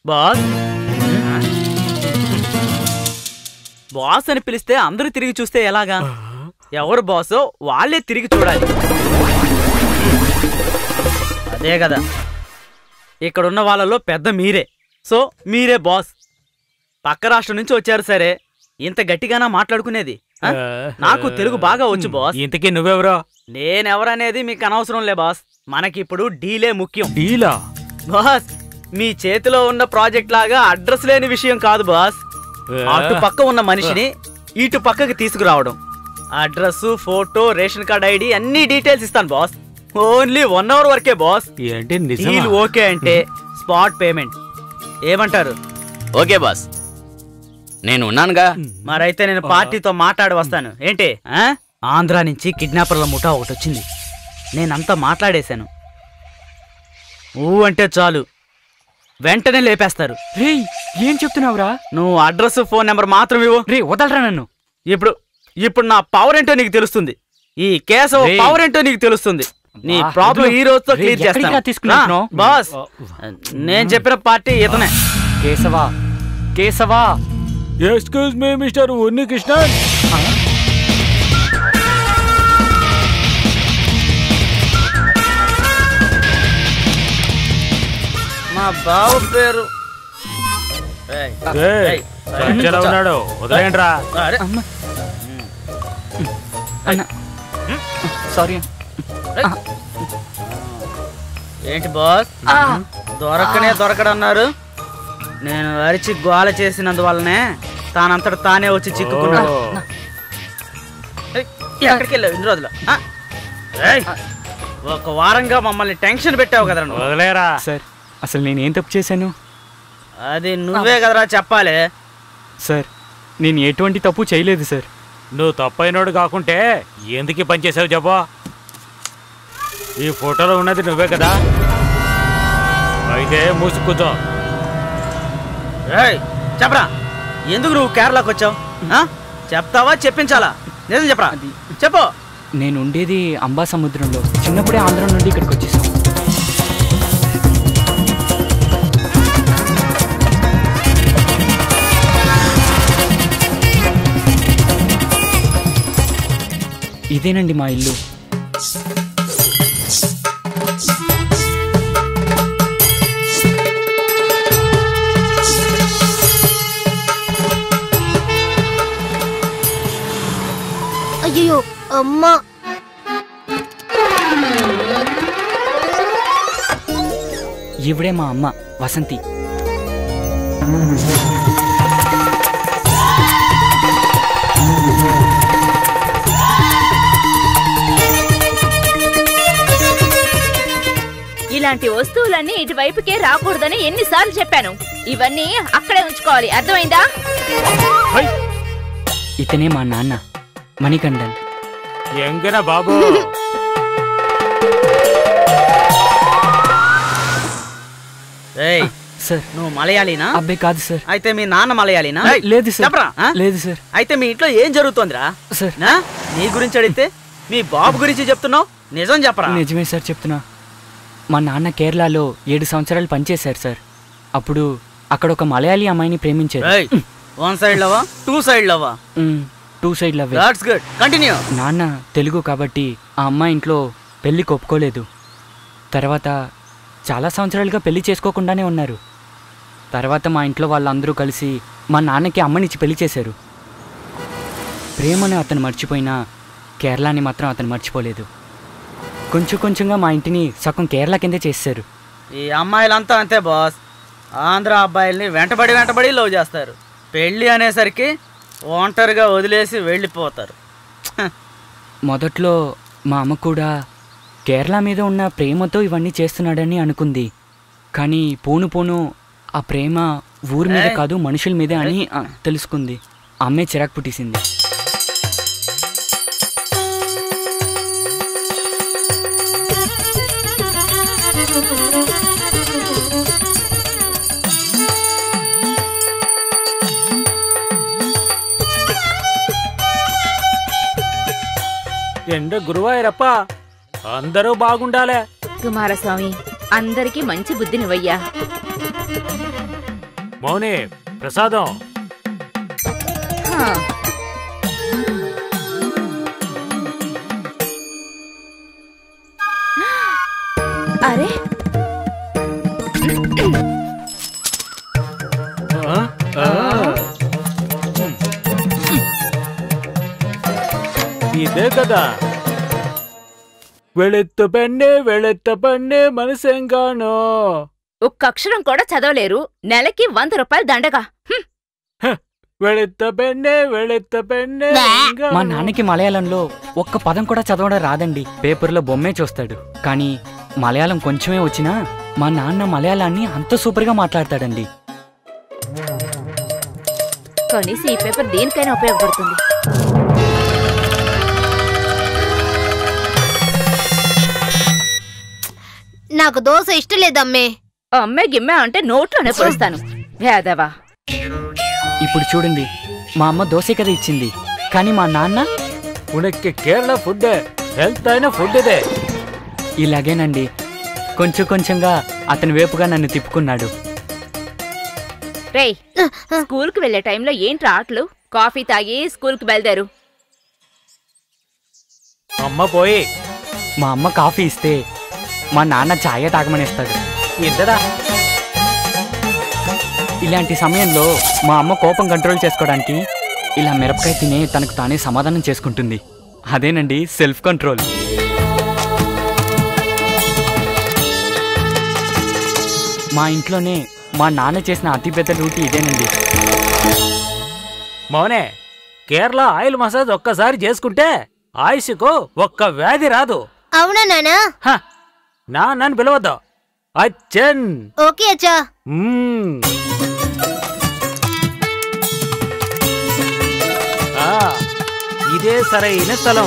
Boss boss అని పిలిస్తే అందరూ తిరిగి చూస్తే ఎలాగా ఎవరు బాసో వాళ్ళే తిరిగి చూడాలి అదే కదా ఇక్కడున్న వాళ్ళలో పెద్ద మీరే సో మీరే బాస్ పక్క రాష్ట్రం నుంచి వచ్చారు సరే ఇంత గట్టిగానా మాట్లాడుకునేది ఆ? నాకు తెలుగు బాగా వచ్చు బాస్ ఇంతకీ నువ్వెవరో నేనెవరనేది మీకు అనవసరం లే బాస్ మనకిప్పుడు డీలే ముఖ్యం డీలా బాస్ మీ చేతిలో ఉన్న ప్రాజెక్ట్ లాగా అడ్రస్ లేని విషయం కాదు బాస్ అటు పక్క ఉన్న మనిషిని ఇటు పక్కకి తీసుకురావడం address photo ration card ID అన్ని డీటెయిల్స్ ఇస్తాను బాస్ ఓన్లీ వన్ అవర్ వరకే బాస్ ఏంటి డీల్ నిజమా ఓకే అంటే స్పాట్ పేమెంట్ ఏమంటారు ఓకే బాస్ నేను ఉన్నానుగా మరైతే నేను పార్టీతో మాట్లాడి వస్తాను ఏంటి ఆ? ఆంధ్ర నుంచి కిడ్నాపర్ల ముఠా ఒకటి వచ్చింది నేనంతా మాట్లాడేశాను ఊ అంటే చాలు వెంటనే లేపేస్తారు రే ఏం చెప్తున్నావురా నువ్వు అడ్రస్ ఫోన్ నెంబర్ మాత్రం ఇవ్వు రే వదలరా నన్ను ఇప్పుడు ఇప్పుడు నా పవర్ ఏంటో నీకు తెలుస్తుంది ఈ కేసు రేయ్. పవర్ ఏంటో నీకు తెలుస్తుంది నీ అబ్బా, ప్రాబ్లం వదిలు. ఈ రోజుతో రేయ్, క్లియర్ ఎక్కడికి రా చేస్తాను తీసుకున్నట్టున్నావ్? రా, బాస్ నేను చెప్పిన పార్టీ ఇతనే Keshava Keshava excuse me mister Unni Krishnan మా బావ పేరు ఏయ్, ఏయ్, ఏయ్, ఎలా ఉన్నాడు వదిలేంట్రా అరే, అన్న సారీ ఏంటి బాస్ దొరకనే దొరకడన్నారు నేను అరిచి గోల చేసినందువల్లనే తానంతట తానే వచ్చి చిక్కుకున్నాడు ఓ, ఏయ్, ఎక్కడికి వెళ్ళావు ఇన్ని రోజులు ఆ? ఏయ్, ఒక వారంగా మమ్మల్ని టెన్షన్ పెట్టావు కదరా నువ్వు వదిలేరా సార్ అసలు నేను ఏం తప్పు చేశాను అది నువ్వే కదరా చెప్పాలి సార్ నేను ఎటువంటి తప్పు చేయలేదు సార్ నువ్వు తప్పైనోడు కాకుంటే ఎందుకు ఈ పని చేసావు చెప్పు ఈ ఫోటోలో ఉన్నది నువ్వే కదా అయితే మూసి కూర్చో ఏయ్, చెప్పరా ఎందుకు నువ్వు కేరళకు వచ్చావు ఆ? చెప్తావా చెప్పించాలా నిజం చెప్పరా చెప్పు నేను ఉండేది అంబా సముద్రంలో చిన్నప్పుడే ఆంధ్ర నుండి ఇక్కడికి వచ్చేసాం ఇదేనండి మా ఇల్లు అయ్యో అమ్మా ఈవిడే మా అమ్మ వసంతి ఇలాంటి వస్తువులన్నీ ఇటువైపుకే రాకూడదని ఎన్నిసార్లు చెప్పాను ఇవన్నీ అక్కడే ఉంచుకోవాలి అర్థమైందా ఇతనే మా నాన్న మణికండన్ ఎంగనా బాబు ఏయ్ సార్ నువ్వు మలయాళీనా అబ్బాయి కాదు సార్ అయితే మీ నాన్న మలయాళీనా ఏయ్, లేదు సార్ చెప్పరా ఆ? లేదు సార్ అయితే మీ ఇంట్లో ఏం జరుగుతోందిరా సార్ నా నీ గురించి అడిగితే మీ బాబు గురించి చెప్తున్నావు నిజం చెప్పరా నిజమే సార్ చెప్తున్నా మా నాన్న కేరళలో ఏడు సంవత్సరాలు పనిచేశారు సార్ అప్పుడు అక్కడ ఒక మలయాళీ అమ్మాయిని ప్రేమించారు ఏయ్, వన్ సైడ్ లవా టూ సైడ్ లవా మ్, two side love that's good continue నాన్న తెలుగు కాబట్టి ఆ అమ్మాయి ఇంట్లో పెళ్లికి ఒప్పుకోలేదు తర్వాత చాలా సంవత్సరాలుగా పెళ్లి చేసుకోకుండానే ఉన్నారు తర్వాత మా ఇంట్లో వాళ్ళందరూ కలిసి మా నాన్నకి అమ్మనిచ్చి పెళ్లి చేశారు ప్రేమను అతను మర్చిపోయినా కేరళని మాత్రం అతను మర్చిపోలేదు కొంచెం కొంచెంగా మా ఇంటిని సగం కేరళ కిందే చేశారు ఈ అమ్మాయిలంతా అంతే బాస్ ఆంధ్ర అబ్బాయిల్ని వెంటబడి వెంటబడి లవ్ చేస్తారు పెళ్ళి అనేసరికి ఒంటరిగా వదిలేసి వెళ్ళిపోతారు హ, మొదట్లో మా అమ్మ కూడా కేరళ మీద ఉన్న ప్రేమతో ఇవన్నీ చేస్తున్నాడని అనుకుంది కానీ పోను పోను ఆ ప్రేమ ఊరి మీద ఏయ్. కాదు మనుషుల మీదే అని ఆ, తెలుసుకుంది అమ్మే చిరాకు పుట్టేసింది ఎండ గురువాయరప్ప అందరూ బాగుండాలే కుమారస్వామి అందరికీ మంచి బుద్ధినివయ్యా మౌని ప్రసాదం హా. అరే ఆ, ఆ. ఇదే కదా వెళెత్త పెన్నే వెళెత్త పన్నే మనసెంగానో ఒక్క అక్షరం కూడా చదవలేరు నెలకి వంద రూపాయలు దండగా హ్మ్. వెళెత్త పెన్నే వెళెత్త పెన్నే బా. ఎంగానో. మా నాన్నకి మలయాళంలో ఒక్క పదం కూడా చదవడం రాదండి పేపర్లో బొమ్మే చూస్తాడు కానీ మలయాళం కొంచెమే వచ్చినా మా నాన్న మలయాళాన్ని అంత సూపర్గా మాట్లాడతాడండి కనీసం ఈ పేపర్ దేనికైనా ఉపయోగపడుతుంది నాకు దోశ ఇష్టం లేదమ్మే అమ్మే గిమ్మే అంటే నోట్లోనే పొడుస్తాను వేదవా ఇప్పుడు చూడండి మా అమ్మ దోశ కదా ఇచ్చింది కానీ మా నాన్న ఉనక్కి కేరళ ఫుడ్ హెల్త్ అయిన ఫుడ్ ఇదే ఇలాగేనండి కొంచెం కొంచెంగా అతని వేపుగా నన్ను తిప్పుకున్నాడు రేయ్ స్కూల్ కి వెళ్లే టైంలో ఏంటి ఆటలు కాఫీ తాగి స్కూల్ కి బయలుదేరు అమ్మ పోయి మా అమ్మ కాఫీ ఇస్తే మా నాన్న ఛాయ తాగమనేస్తాడు ఇంతదా ఇలాంటి సమయంలో మా అమ్మ కోపం కంట్రోల్ చేసుకోవడానికి ఇలా మిరపకాయ తినే తనకు తానే సమాధానం చేసుకుంటుంది అదేనండి సెల్ఫ్ కంట్రోల్ మా ఇంట్లోనే మా నాన్న చేసిన అతిపెద్ద డ్యూటీ ఇదేనండి మౌనే కేరళ ఆయిల్ మసాజ్ ఒక్కసారి చేసుకుంటే ఆయుష్కు ఒక్క వ్యాధి రాదు అవునా నానా హ, నా నన్ను పిలవద్దు అచ్చన్ ఓకే అచ్చా మ్మ్. ఆ, ఇదే సరైన స్థలం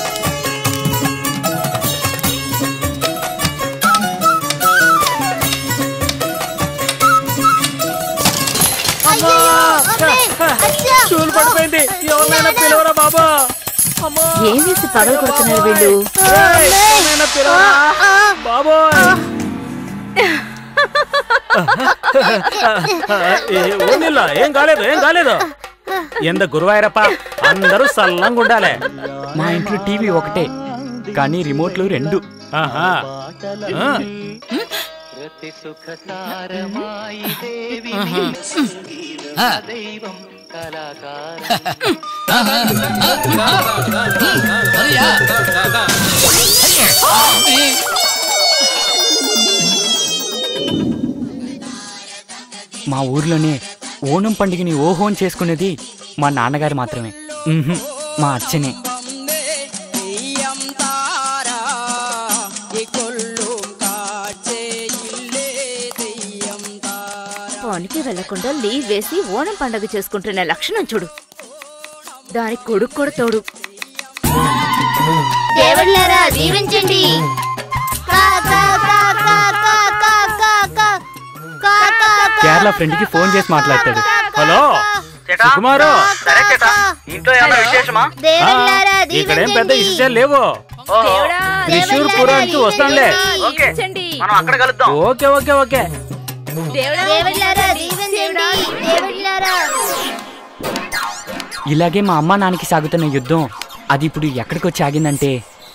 చూలు పడిపోయింది ఎవరినైనా పిలవరా బాబా అమ్మా ఏం వేసి పగలు కొడుతున్నారు వీళ్ళు ఏయ్, ఎవరినైనా పిలవరా బాబోయ్ ఏ, ఓనిల్లా ఏం కాలేదు ఏం కాలేదు ఎంత గురువాయరప్ప అందరూ సల్లంగా ఉండాలి మా ఇంట్లో టీవీ ఒకటే కానీ రిమోట్లు రెండు ఆహా ఆ, మా ఊర్లోనే ఓణం పండుగని ఓహోన్ చేసుకునేది మా నాన్నగారు మాత్రమే ఉహుం, మా అచ్చనే పనికి వెళ్లకుండా లీవ్ వేసి ఓణం పండగ చేసుకుంటున్న లక్షణం చూడు దాని కొడుకు కూడా తోడు దేవుళ్ళారా దీవించండి కా, కా, కా, కా, కా, కా, కా, కా. కా, కా, కా, కేరళ ఫ్రెండ్కి ఫోన్ చేసి మాట్లాడతాడు హలో సుకుమారు సరే చేటా ఇంట్లో ఏమైనా విశేషమా ఆ, దేవుళ్ళారా ఇక్కడేం పెద్ద దీవించండి విశేషాలు లేవు దేవుడా, త్రిశూర్ పురానికి వస్తానులే దీవించండి. మనం అక్కడ కలుద్దాం ఓకే ఓకే ఓకే దేవుడా, దేవుళ్ళారా దీవించండి దేవుళ్ళారా ఇలాగే మా అమ్మ నాన్నకి సాగుతున్న యుద్ధం అది ఇప్పుడు ఎక్కడికి వచ్చి ఆగిందంటే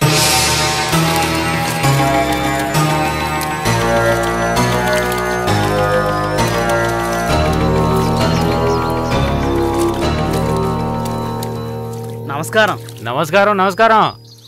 నమస్కారం నమస్కారం నమస్కారం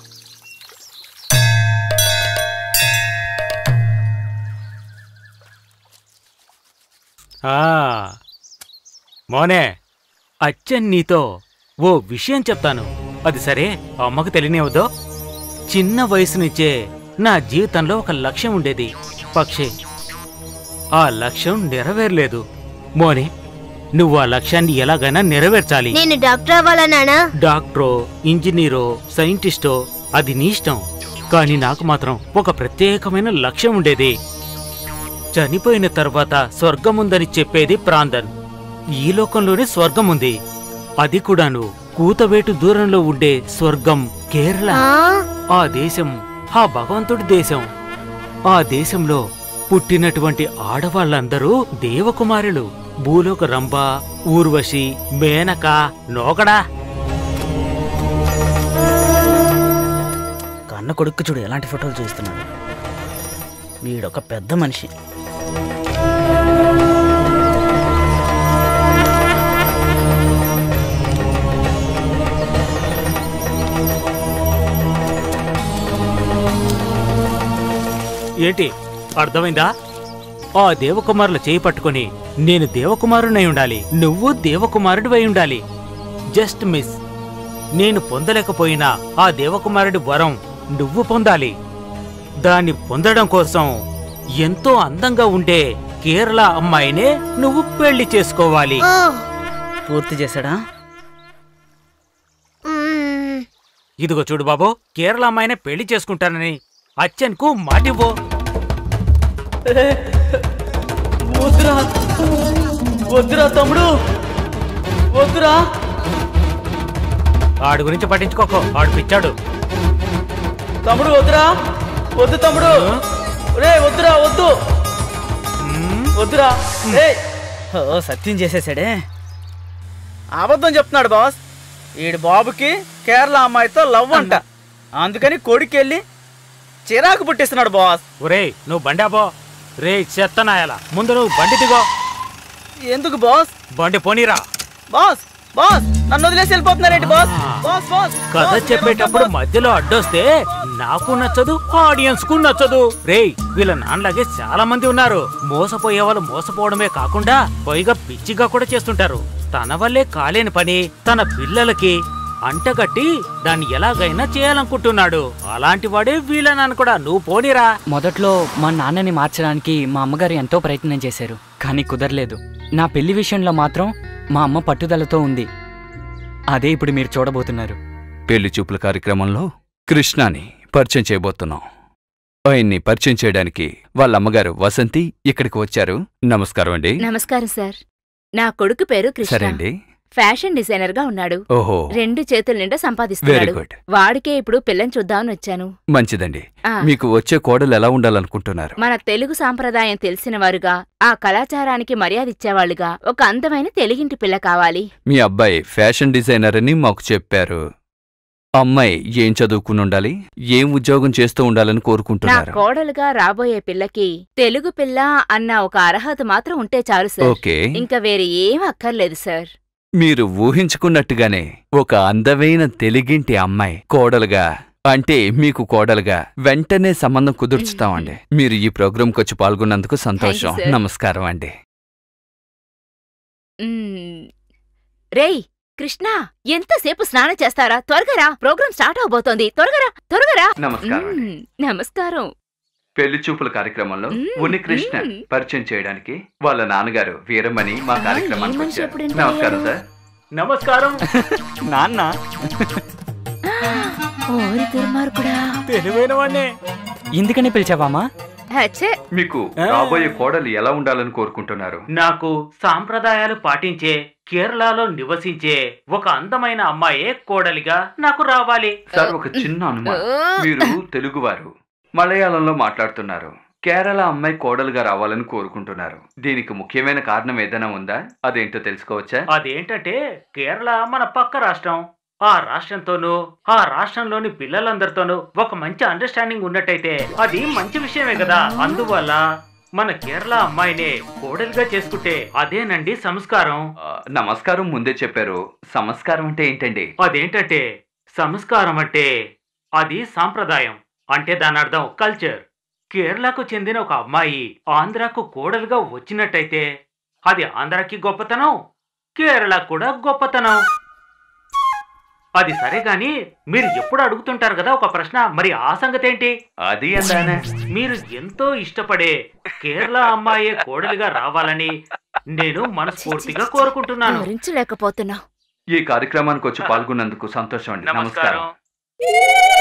ఆ, మోనే అచ్చన్ నీతో ఓ విషయం చెప్తాను అది సరే అమ్మకు తెలియనివద్దు చిన్న వయసు నుంచే నా జీవితంలో ఒక లక్ష్యం ఉండేది పక్షే ఆ లక్ష్యం నెరవేరలేదు మోనే నువ్వు ఆ లక్ష్యాన్ని ఎలాగైనా నెరవేర్చాలి నేను డాక్టర్ అవ్వాలా నానా డాక్టరో ఇంజనీరో సైంటిస్టో అది నీ ఇష్టం కానీ నాకు మాత్రం ఒక ప్రత్యేకమైన లక్ష్యం ఉండేది చనిపోయిన తర్వాత స్వర్గముందని చెప్పేది ప్రాందన్ ఈ లోకంలోనే స్వర్గం ఉంది అది కూడాను కూతవేటు దూరంలో ఉండే స్వర్గం కేరళ ఆ, ఆ దేశం ఆ భగవంతుడి దేశం ఆ దేశంలో పుట్టినటువంటి ఆడవాళ్ళందరూ దేవకుమారులు భూలోక రంభ ఊర్వశి మేనక నోకడా కన్న కొడుకు చూడు ఎలాంటి ఫోటోలు చూస్తున్నాడు వీడొక పెద్ద మనిషి ఏంటి అర్థమైందా ఆ దేవకుమారుల చేయి పట్టుకొని నేను దేవకుమారునై ఉండాలి నువ్వు దేవకుమారుడివై ఉండాలి జస్ట్ మిస్ నేను పొందలేకపోయినా ఆ దేవకుమారుడి వరం నువ్వు పొందాలి దాన్ని పొందడం కోసం ఎంతో అందంగా ఉండే కేరళ అమ్మాయినే నువ్వు పెళ్లి చేసుకోవాలి ఓ పూర్తి చేశాడా మ్మ్. ఇదిగో చూడు బాబు కేరళ అమ్మాయినే పెళ్లి చేసుకుంటానని అచ్చన్కు మాటివ్వు వద్దురా వద్దురా తమ్ముడు వద్దురా ఆడి గురించి పట్టించుకోకో ఆడు పిచ్చాడు తమ్ముడు వద్దురా వద్దు తమ్ముడు రే వద్దురా వద్దు మ్మ్. వద్దురా రే ఓ సత్యం చేసేసాడే అబద్ధం చెప్తున్నాడు బాస్ ఈడు బాబుకి కేరళ అమ్మాయితో లవ్ అంట అందుకని కొడుకెళ్ళి చిరాకు పుట్టిస్తున్నాడు బాస్ ఒరేయ్ నువ్వు బండాబో రే చెత్తనాయాల ముందు నువ్వు బండి దిగో ఎందుకు బాస్ బండి పోనీరా బాస్ బాస్ నన్ను వదిలేసి వెళ్ళిపోతున్నారేంటి బాస్ ఆ. బాస్ బాస్ కథ బాస్, చెప్పేటప్పుడు బాస్. మధ్యలో అడ్డొస్తే నాకు నచ్చదు ఆడియన్స్ కు నచ్చదు రేయ్ వీళ్ళ నాన్నలాగే చాలా మంది ఉన్నారు మోసపోయే వాళ్ళు మోసపోవడమే కాకుండా పైగా పిచ్చిగా కూడా చేస్తుంటారు తన వల్లే కాలేని పని తన పిల్లలకి అంటగట్టి దాన్ని ఎలాగైనా చేయాలనుకుంటున్నాడు అలాంటి వాడే వీళ్ళ నాన్న కూడా నువ్వు పోనీరా మొదట్లో మా నాన్నని మార్చడానికి మా అమ్మగారు ఎంతో ప్రయత్నం చేశారు కానీ కుదరలేదు నా పెళ్లి విషయంలో మాత్రం మా అమ్మ పట్టుదలతో ఉంది అదే ఇప్పుడు మీరు చూడబోతున్నారు పెళ్లి చూపుల కార్యక్రమంలో కృష్ణాని పరిచయం చేయబోతున్నాం ఆయన్ని పరిచయం చేయడానికి వాళ్ళ అమ్మగారు వసంతి ఇక్కడికి వచ్చారు నమస్కారం అండి నమస్కారం సార్ నా కొడుకు పేరు సరే కృష్ణ అండి ఫ్యాషన్ డిజైనర్ గా ఉన్నాడు ఓహో రెండు చేతుల నిండా వెరీ సంపాదిస్తున్నాడు గుడ్ వాడికే ఇప్పుడు పిల్లని చూద్దామని వచ్చాను మంచిదండి ఆ, మీకు వచ్చే కోడలు ఎలా ఉండాలనుకుంటున్నారు మన తెలుగు సాంప్రదాయం తెలిసిన వారుగా ఆ కళాచారానికి మర్యాద ఇచ్చేవాళ్ళుగా ఒక అందమైన తెలుగింటి పిల్ల కావాలి మీ అబ్బాయి ఫ్యాషన్ డిజైనర్ అని మాకు చెప్పారు అమ్మాయి ఏం చదువుకుని ఉండాలి ఏం ఉద్యోగం చేస్తూ ఉండాలని నా కోరుకుంటున్నారు కోడలుగా రాబోయే పిల్లకి తెలుగు పిల్ల అన్న ఒక అర్హత మాత్రం ఉంటే చాలు సార్ ఓకే ఇంకా వేరే ఏం అక్కర్లేదు సార్ మీరు ఊహించుకున్నట్టుగానే ఒక అందమైన తెలుగింటి అమ్మాయి కోడలుగా అంటే మీకు కోడలుగా వెంటనే సంబంధం కుదుర్చుతామండి మీరు ఈ ప్రోగ్రాంకి వచ్చి పాల్గొన్నందుకు సంతోషం sir. నమస్కారం అండి మ్మ్. రేయ్ కృష్ణ ఎంతసేపు స్నానం చేస్తారా త్వరగా రా ప్రోగ్రాం స్టార్ట్ అవబోతోంది త్వరగా రా త్వరగా రా నమస్కారం అండి మ్మ్. నమస్కారం పెళ్లి చూపుల కార్యక్రమంలో మ్మ్, ఉన్ని కృష్ణ మ్మ్. పరిచయం చేయడానికి వాళ్ళ నాన్నగారు వీరమణి మా ఆ, కార్యక్రమానికి ఈ మనిషి వచ్చారు ఎప్పుడు ఎంటర్ నమస్కారం అయ్యారు? సార్ నమస్కారం నాన్న ఓరి దుర్మార్గుడా తెలివైన వాడినే ఎందుకని పిలిచావామా అచ్చే మీకు ఆ. రాబోయే కోడలు ఎలా ఉండాలని కోరుకుంటున్నారు నాకు సాంప్రదాయాలు పాటించే కేరళలో నివసించే ఒక అందమైన అమ్మాయే కోడలిగా నాకు రావాలి సార్ ఒక చిన్న అనుమానం మీరు తెలుగువారు మలయాళంలో మాట్లాడుతున్నారు కేరళ అమ్మాయి కోడలుగా రావాలని కోరుకుంటున్నారు దీనికి ముఖ్యమైన కారణం ఏదైనా ఉందా అదేంటో తెలుసుకోవచ్చా అదేంటంటే కేరళ మన పక్క రాష్ట్రం ఆ రాష్ట్రంతోనూ ఆ రాష్ట్రంలోని పిల్లలందరితోనూ ఒక మంచి అండర్స్టాండింగ్ ఉన్నట్టయితే అది మంచి విషయమే కదా అందువల్ల మన కేరళ అమ్మాయినే కోడలిగా చేసుకుంటే అదేనండి సంస్కారం ఆ, నమస్కారం ముందే చెప్పారు సంస్కారం అంటే ఏంటండి అదేంటంటే సంస్కారం అంటే అది సాంప్రదాయం అంటే దాని అర్థం కల్చర్ కేరళకు చెందిన ఒక అమ్మాయి ఆంధ్రాకు కోడలుగా వచ్చినట్టయితే అది ఆంధ్రాకి గొప్పతనం కేరళ కూడా గొప్పతనం అది సరే గాని మీరు ఎప్పుడు అడుగుతుంటారు కదా ఒక ప్రశ్న మరి ఆ సంగతి ఏంటి అది అందానే మీరు ఎంతో ఇష్టపడే కేరళ అమ్మాయే కోడలిగా రావాలని నేను మనస్ఫూర్తిగా కోరుకుంటున్నాను భరించలేకపోతున్నా ఈ కార్యక్రమానికి వచ్చి పాల్గొన్నందుకు సంతోషం అండి నమస్కారం నమస్కారం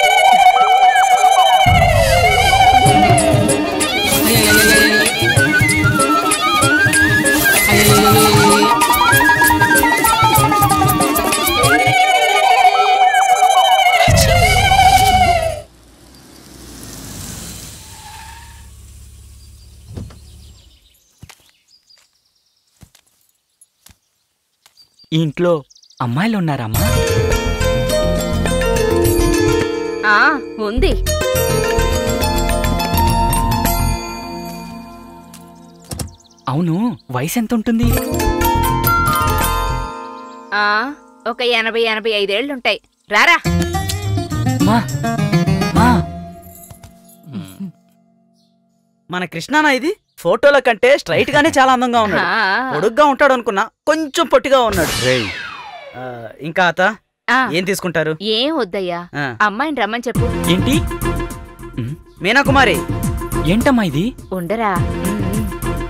ఈ ఇంట్లో అమ్మాయిలు ఉన్నారమ్మా ఆ ఉంది అవును వయసు ఎంత ఉంటుంది ఆ ఒక ఎనభై ఎనభై ఐదేళ్లుంటాయి రారా మా మా మన కృష్ణానా ఇది ఫోటోల కంటే స్ట్రైట్ గానే చాలా అందంగా ఉన్నాడు ఆ, పొడుగ్గా ఉంటాడు అనుకున్నా కొంచెం పొట్టిగా ఉన్నాడు ఆ, ఇంకా అత ఆ, ఏం తీసుకుంటారు ఏం వద్దయ్యా ఆ, అమ్మాయిని రమ్మని చెప్పు ఏంటి ఉమ్, మీనా కుమారి ఏంటమ్మా ఇది ఉండరా ఉమ్.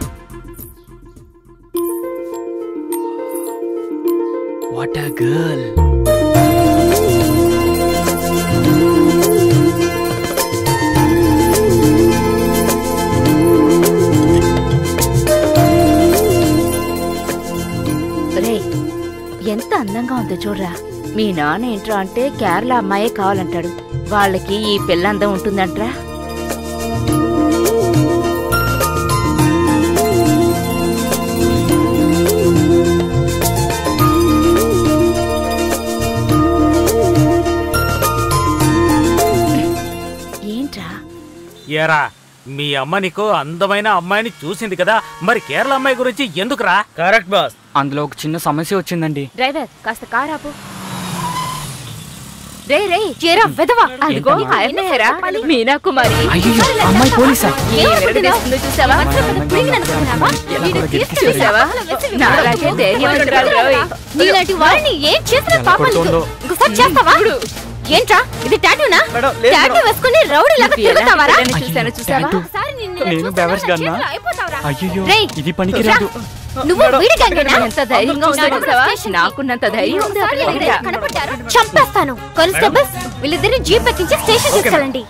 వాట్ అ గర్ల్ రే ఎంత అందంగా ఉందో చూడరా మీ నాన్న ఏంట్రా అంటే కేరళ అమ్మాయే కావాలంటాడు వాళ్ళకి ఈ పిల్ల అందం ఉంటుందంట్రా ఏంట్రా ఏరా మీ అమ్మ నీకు అందమైన అమ్మాయిని చూసింది కదా మరి కేరళ అమ్మాయి గురించి ఎందుకురా కరెక్ట్ బాస్ అందులో ఒక చిన్న సమస్య వచ్చిందండి డ్రైవర్ కాస్త కార్ ఆపు రే రే చేరా వెదవా అదిగో ఏంటమ్మా? ఆ అమ్మాయేరా మీనా కుమారి అయ్యో అమ్మాయి పోలీసా ఏం విరగదీస్తుందో చూసావా చూసావా నాలాగే ధైర్యవంతురాలు రోయ్. నీలాంటి వారిని ఏం చేసిన ఎలా పాపం కొడుతోందో. ఇంకోసారి చేస్తావా ఏంట్రా ఇది టాటూనా మేడం, లేదు టాటూ మేడం. వేసుకుని రౌడీ లాగా ఇది ఎలాంటి తిరుగుతావారా పిల్లని చూసాను చూసావా టాటూ. ఒకసారి నిన్ను నేను చూస్తే బెవర్స్ నా గాన్నా? చేతిలో అయిపోతావురా. అయ్యో రేయ్, ఇది పనికిరాదు నువ్వు వీడి గంగేనా ఎంత ధైర్యంగా ఉందో చూసావా నాకున్నంత ధైర్యం ఉంది ఆ పిల్ల దగ్గర. కనపడ్డారు చంపేస్తాను కానిస్టేబుల్స్ వీళ్ళిద్దరిని జీప్ ఎక్కించి స్టేషన్ తీసుకెళ్ళండి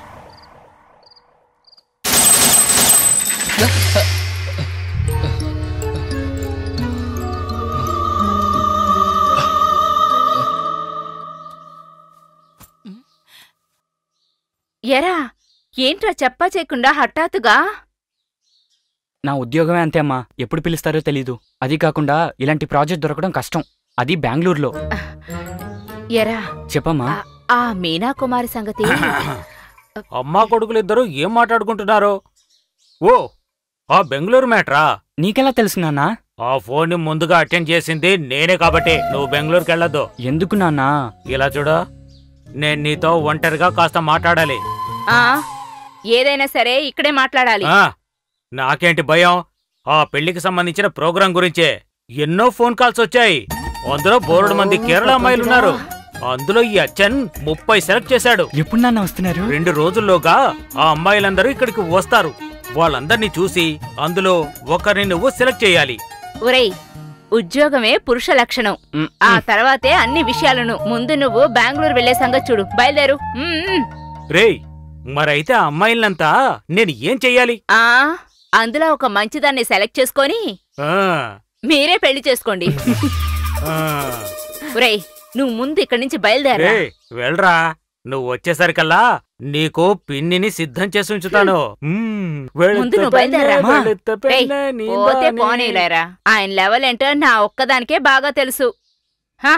ఎరా ఏంట్రా చెప్పా చేయకుండా హఠాత్తుగా నా ఉద్యోగమే అంతే అమ్మా ఎప్పుడు పిలుస్తారో తెలీదు అది కాకుండా ఇలాంటి ప్రాజెక్ట్ దొరకడం కష్టం అది బెంగళూరులో ఎరా చెప్పమ్మా ఆ- ఆ మీనా కుమారి సంగతి అమ్మా కొడుకులు ఇద్దరు ఏం మాట్లాడుకుంటున్నారు ఓ ఆ బెంగళూరు మ్యాట్రా నీకెలా తెలుసు నాన్నా ఆ ఫోన్ ని ముందుగా అటెండ్ చేసింది నేనే కాబట్టి నువ్వు బెంగళూరుకి వెళ్ళొద్దు ఎందుకు నాన్నా ఇలా చూడు నేను నీతో ఒంటరిగా కాస్త మాట్లాడాలి ఆ ఏదైనా సరే ఇక్కడే మాట్లాడాలి ఆ నాకేంటి భయం ఆ పెళ్లికి సంబంధించిన ప్రోగ్రాం గురించే ఎన్నో ఫోన్ కాల్స్ వచ్చాయి అందులో బోరుడు మంది కేరళ అమ్మాయిలు ఉన్నారు అందులో ఈ అచ్చన్ ముప్పై సెలెక్ట్ చేశాడు ఎప్పుడు నాన్న వస్తున్నారు రెండు రోజుల్లోగా ఆ అమ్మాయిలందరూ ఇక్కడికి వస్తారు వాళ్ళందరినీ చూసి అందులో ఒకరిని నువ్వు సెలెక్ట్ చేయాలి ఒరేయ్ ఉద్యోగమే పురుష లక్షణం మ్, ఆ తర్వాతే అన్ని విషయాలను ముందు నువ్వు బెంగళూరు వెళ్లే సంగతి చూడు బయలుదేరు మ్, మ్. రేయ్ మరైతే ఆ అమ్మాయిలంతా నేను ఏం చెయ్యాలి ఆ అందులో ఒక మంచిదాన్ని సెలెక్ట్ చేసుకొని ఆ, మీరే పెళ్లి చేసుకోండి ఆ. ఒరేయ్ నువ్వు ముందు ఇక్కడి నుంచి బయలుదేరా రేయ్ వెళ్ళరా నువ్వు వచ్చేసరికల్లా నీకు పిన్నిని సిద్ధం చేసి ఉంచుతాను మ్మ్, వెళుత ముందు నువ్వు పెన్నే, బయలుదేరరా. వెళుత రేయ్, పెన్నే, నీ పోతే దాని. పోనీలేరా ఆయన లెవెల్ ఏంటో నా ఒక్కదానికే బాగా తెలుసు హా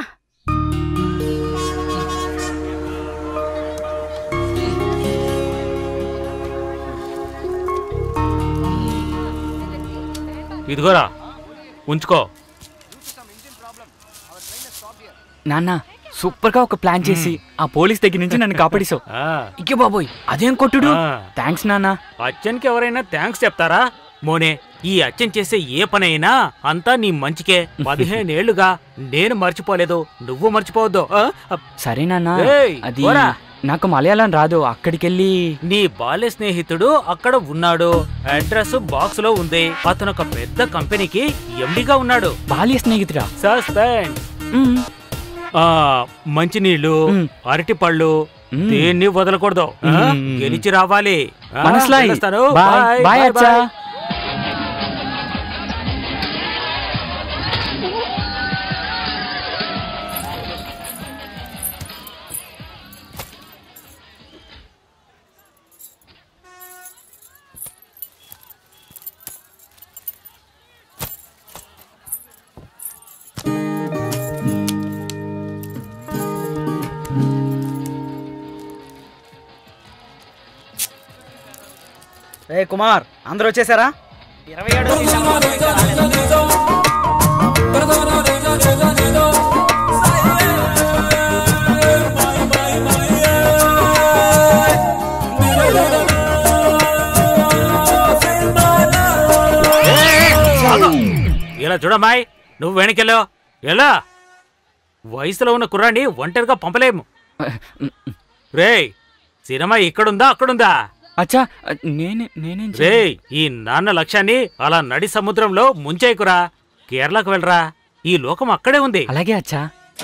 ఇదిగోరా ఉంచుకో నాన్న సూపర్ గా ఒక ప్లాన్ చేసి ఆ పోలీస్ దగ్గర నుంచి నన్ను కాపాడేశావు ఆ, ఇకే బాబోయ్ అదేం కొట్టుడు ఆ. థ్యాంక్స్ నాన్న అచ్చన్కి ఎవరైనా థ్యాంక్స్ చెప్తారా మోనే ఈ అచ్చన్ చేసే ఏ పనైనా అంతా నీ మంచికే పదిహేనేళ్లుగా నేను మర్చిపోలేదు నువ్వు మర్చిపోవద్దు ఆ? సరే నాన్న ఏయ్, అది పోరా. నాకు మలయాళం రాదు అక్కడికెళ్ళి నీ బాల్య స్నేహితుడు అక్కడ ఉన్నాడు అడ్రస్ బాక్స్ లో ఉంది అతను ఒక పెద్ద కంపెనీకి ఎండిగా ఉన్నాడు బాల్య స్నేహితురా సస్పెండ్ మ్మ్. ఆ మంచినీళ్ళు మ్. అరటిపళ్ళు మ్. దేన్ని వదలకూడదు ఆ? మ్. గెలిచి రావాలి ఆ, మనసులాయి. వెళ్ళొస్తాను. బాయ్ బాయ్, బాయ్ బాయ్, అచ్చా బాయ్. రే కుమార్ అందరూ వచ్చేసారా ఇరవై ఏడో ఇలా చూడమ్మాయి నువ్వు వెనకెళ్ళో ఎలా వయసులో ఉన్న కుర్రాన్ని ఒంటరిగా పంపలేము రేయ్ సినిమా ఇక్కడుందా అక్కడుందా అచ్చా నేనే నేనేం రే చేయను. ఈ నాన్న లక్ష్యాన్ని అలా నడి సముద్రంలో ముంచేయకురా కేరళకు వెళ్ళరా ఈ లోకం అక్కడే ఉంది అలాగే అచ్చా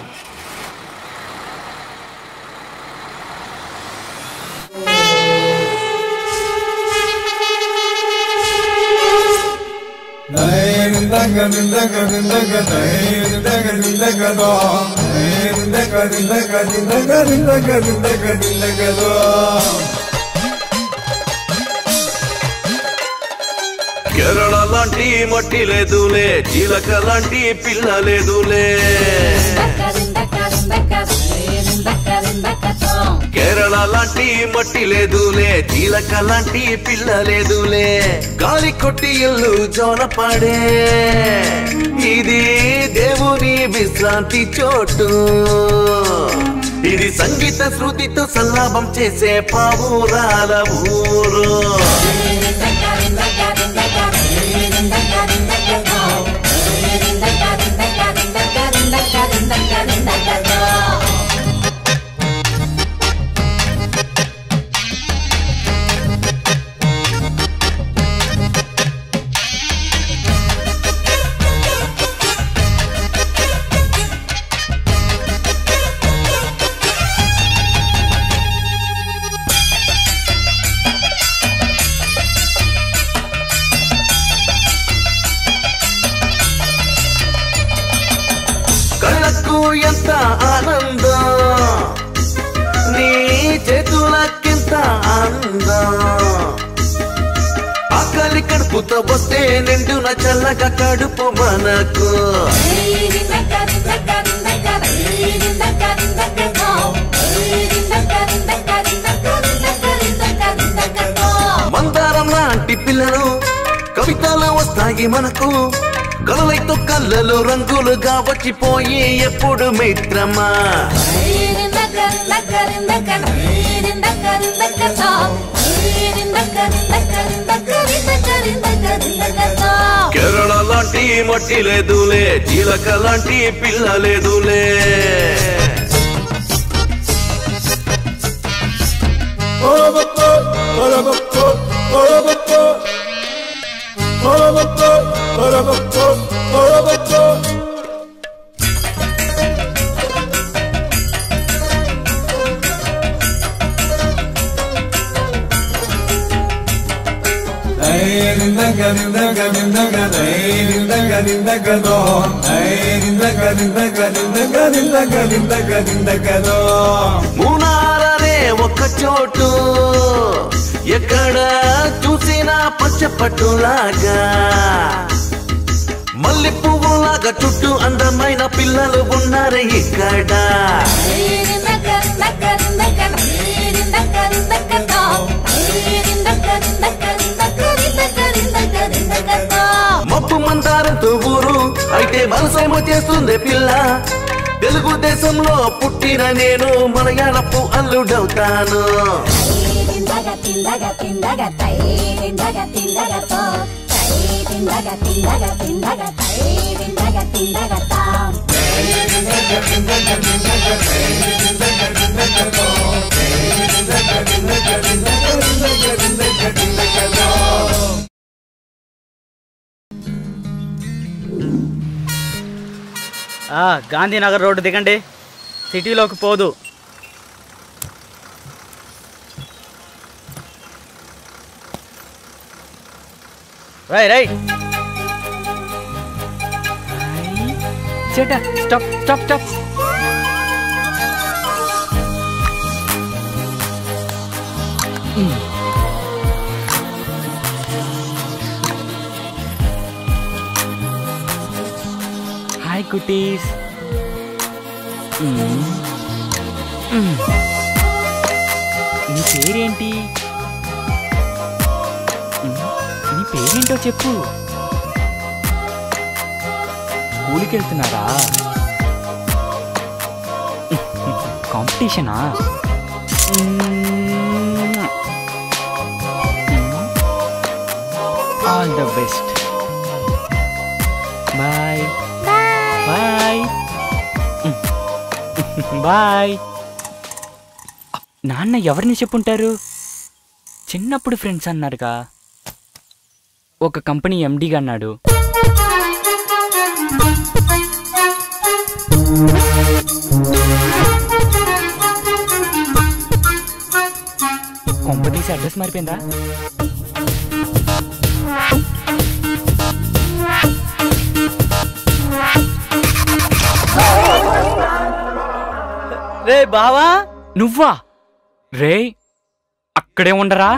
కేరళ లాంటి మట్టి లేదులే జీలక లాంటి పిల్ల లేదులే కేరళ లాంటి మట్టి లేదులే జీలక లాంటి పిల్ల లేదులే గాలి కొట్టి ఇల్లు జోలపాడే ఇది దేవుని విశ్రాంతి చోటు ఇది సంగీత శృతితో సల్లాభం చేసే పావురాల ఊరు కళ్ళకు ఎంత ఆనందం నీ చేతులకెంత అందం ఆకలి కడుపుతో వస్తే నిండున చల్లగా కడుపు మనకు మందారం లాంటి పిల్లలు కవితలు వస్తాయి మనకు కలలైతో కళ్ళలు రంగులుగా వచ్చిపోయి ఎప్పుడు మిత్రమా కేరళ లాంటి మట్టి లేదులే జీలక లాంటి పిల్ల లేదులే మూనారనే ఒక చోటు ఎక్కడ చూసినా పచ్చపట్టులాగా మల్లె పువ్వులాగా చుట్టూ అందమైన పిల్లలు ఉన్నారు ఇక్కడ మబ్బు మందారంతో ఊరు అయితే మనసేమో చేస్తుంది పిల్ల తెలుగుదేశంలో పుట్టిన నేను మలయాళపు అల్లుడవుతాను ఆ, గాంధీనగర్ రోడ్డు దిగండి సిటీలోకి పోదు రై రై చేట stop stop stop hi cuties నీ పేరేంటి పేరేంటో చెప్పు స్కూల్కి వెళ్తున్నారా కాంపిటీషనా all the best bye bye bye నాన్న ఎవరిని చెప్పుంటారు చిన్నప్పుడు ఫ్రెండ్స్ అన్నారుగా ఒక కంపెనీ ఎండీగా అన్నాడు కొంప తీసి అడ్రస్ మారిపోయిందా రే బావా నువ్వా రే అక్కడే ఉండరా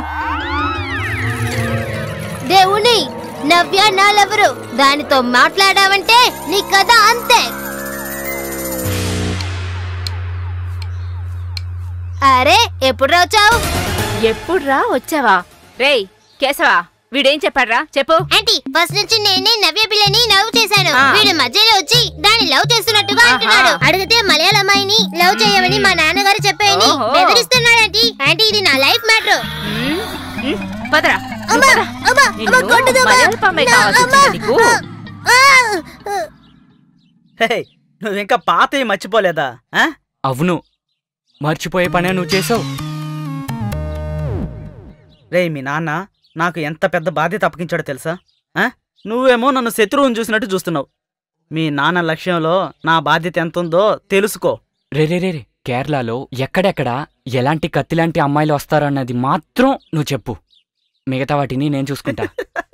దేవుని నవ్య నాలెవరు దానితో మాట్లాడావంటే నీ కథ అంతే అరే ఎప్పుడు వచ్చావు ఎప్పుడ్రా వచ్చావా రేయ్ కేశవా వీడేం చెప్పాడ్రా చెప్పు ఆంటీ ఫస్ట్ నుంచి నేనే నవ్య పిల్లని లవ్ చేశాను ఆ. వీడు మధ్యలో వచ్చి దాన్ని లవ్ చేస్తున్నట్టుగా ఆహా. అంటున్నాడు అడిగితే మలయాళ అమ్మాయిని లవ్ చేయమని మా నాన్నగారు చెప్పాయని ఓహో. బెదిరిస్తున్నాడు ఆంటీ ఆంటీ ఇది నా లైఫ్ మ్యాటర్ ఉమ్, ఉమ్, పదరా అమ్మా అమ్మా అమ్మా నిన్ను కొట్టదు మలయాళపు అమ్మాయి కావాల్సి వచ్చిందా నీకు? హే నువ్వు ఇంకా పాతవి మర్చిపోలేదా ఆ? అవును మర్చిపోయే పనే నువ్వు చేసావు రేయ్ మీ నాన్న నాకు ఎంత పెద్ద బాధ్యత అప్పగించాడో తెలుసా ఆ? నువ్వేమో నన్ను శత్రువుని చూసినట్టు చూస్తున్నావు మీ నాన్న లక్ష్యంలో నా బాధ్యత ఎంత ఉందో తెలుసుకో రే రే రే రే కేరళలో ఎక్కడెక్కడ ఎలాంటి కత్తిలాంటి అమ్మాయిలు వస్తారన్నది మాత్రం నువ్వు చెప్పు మిగతా వాటిని నేను చూసుకుంటా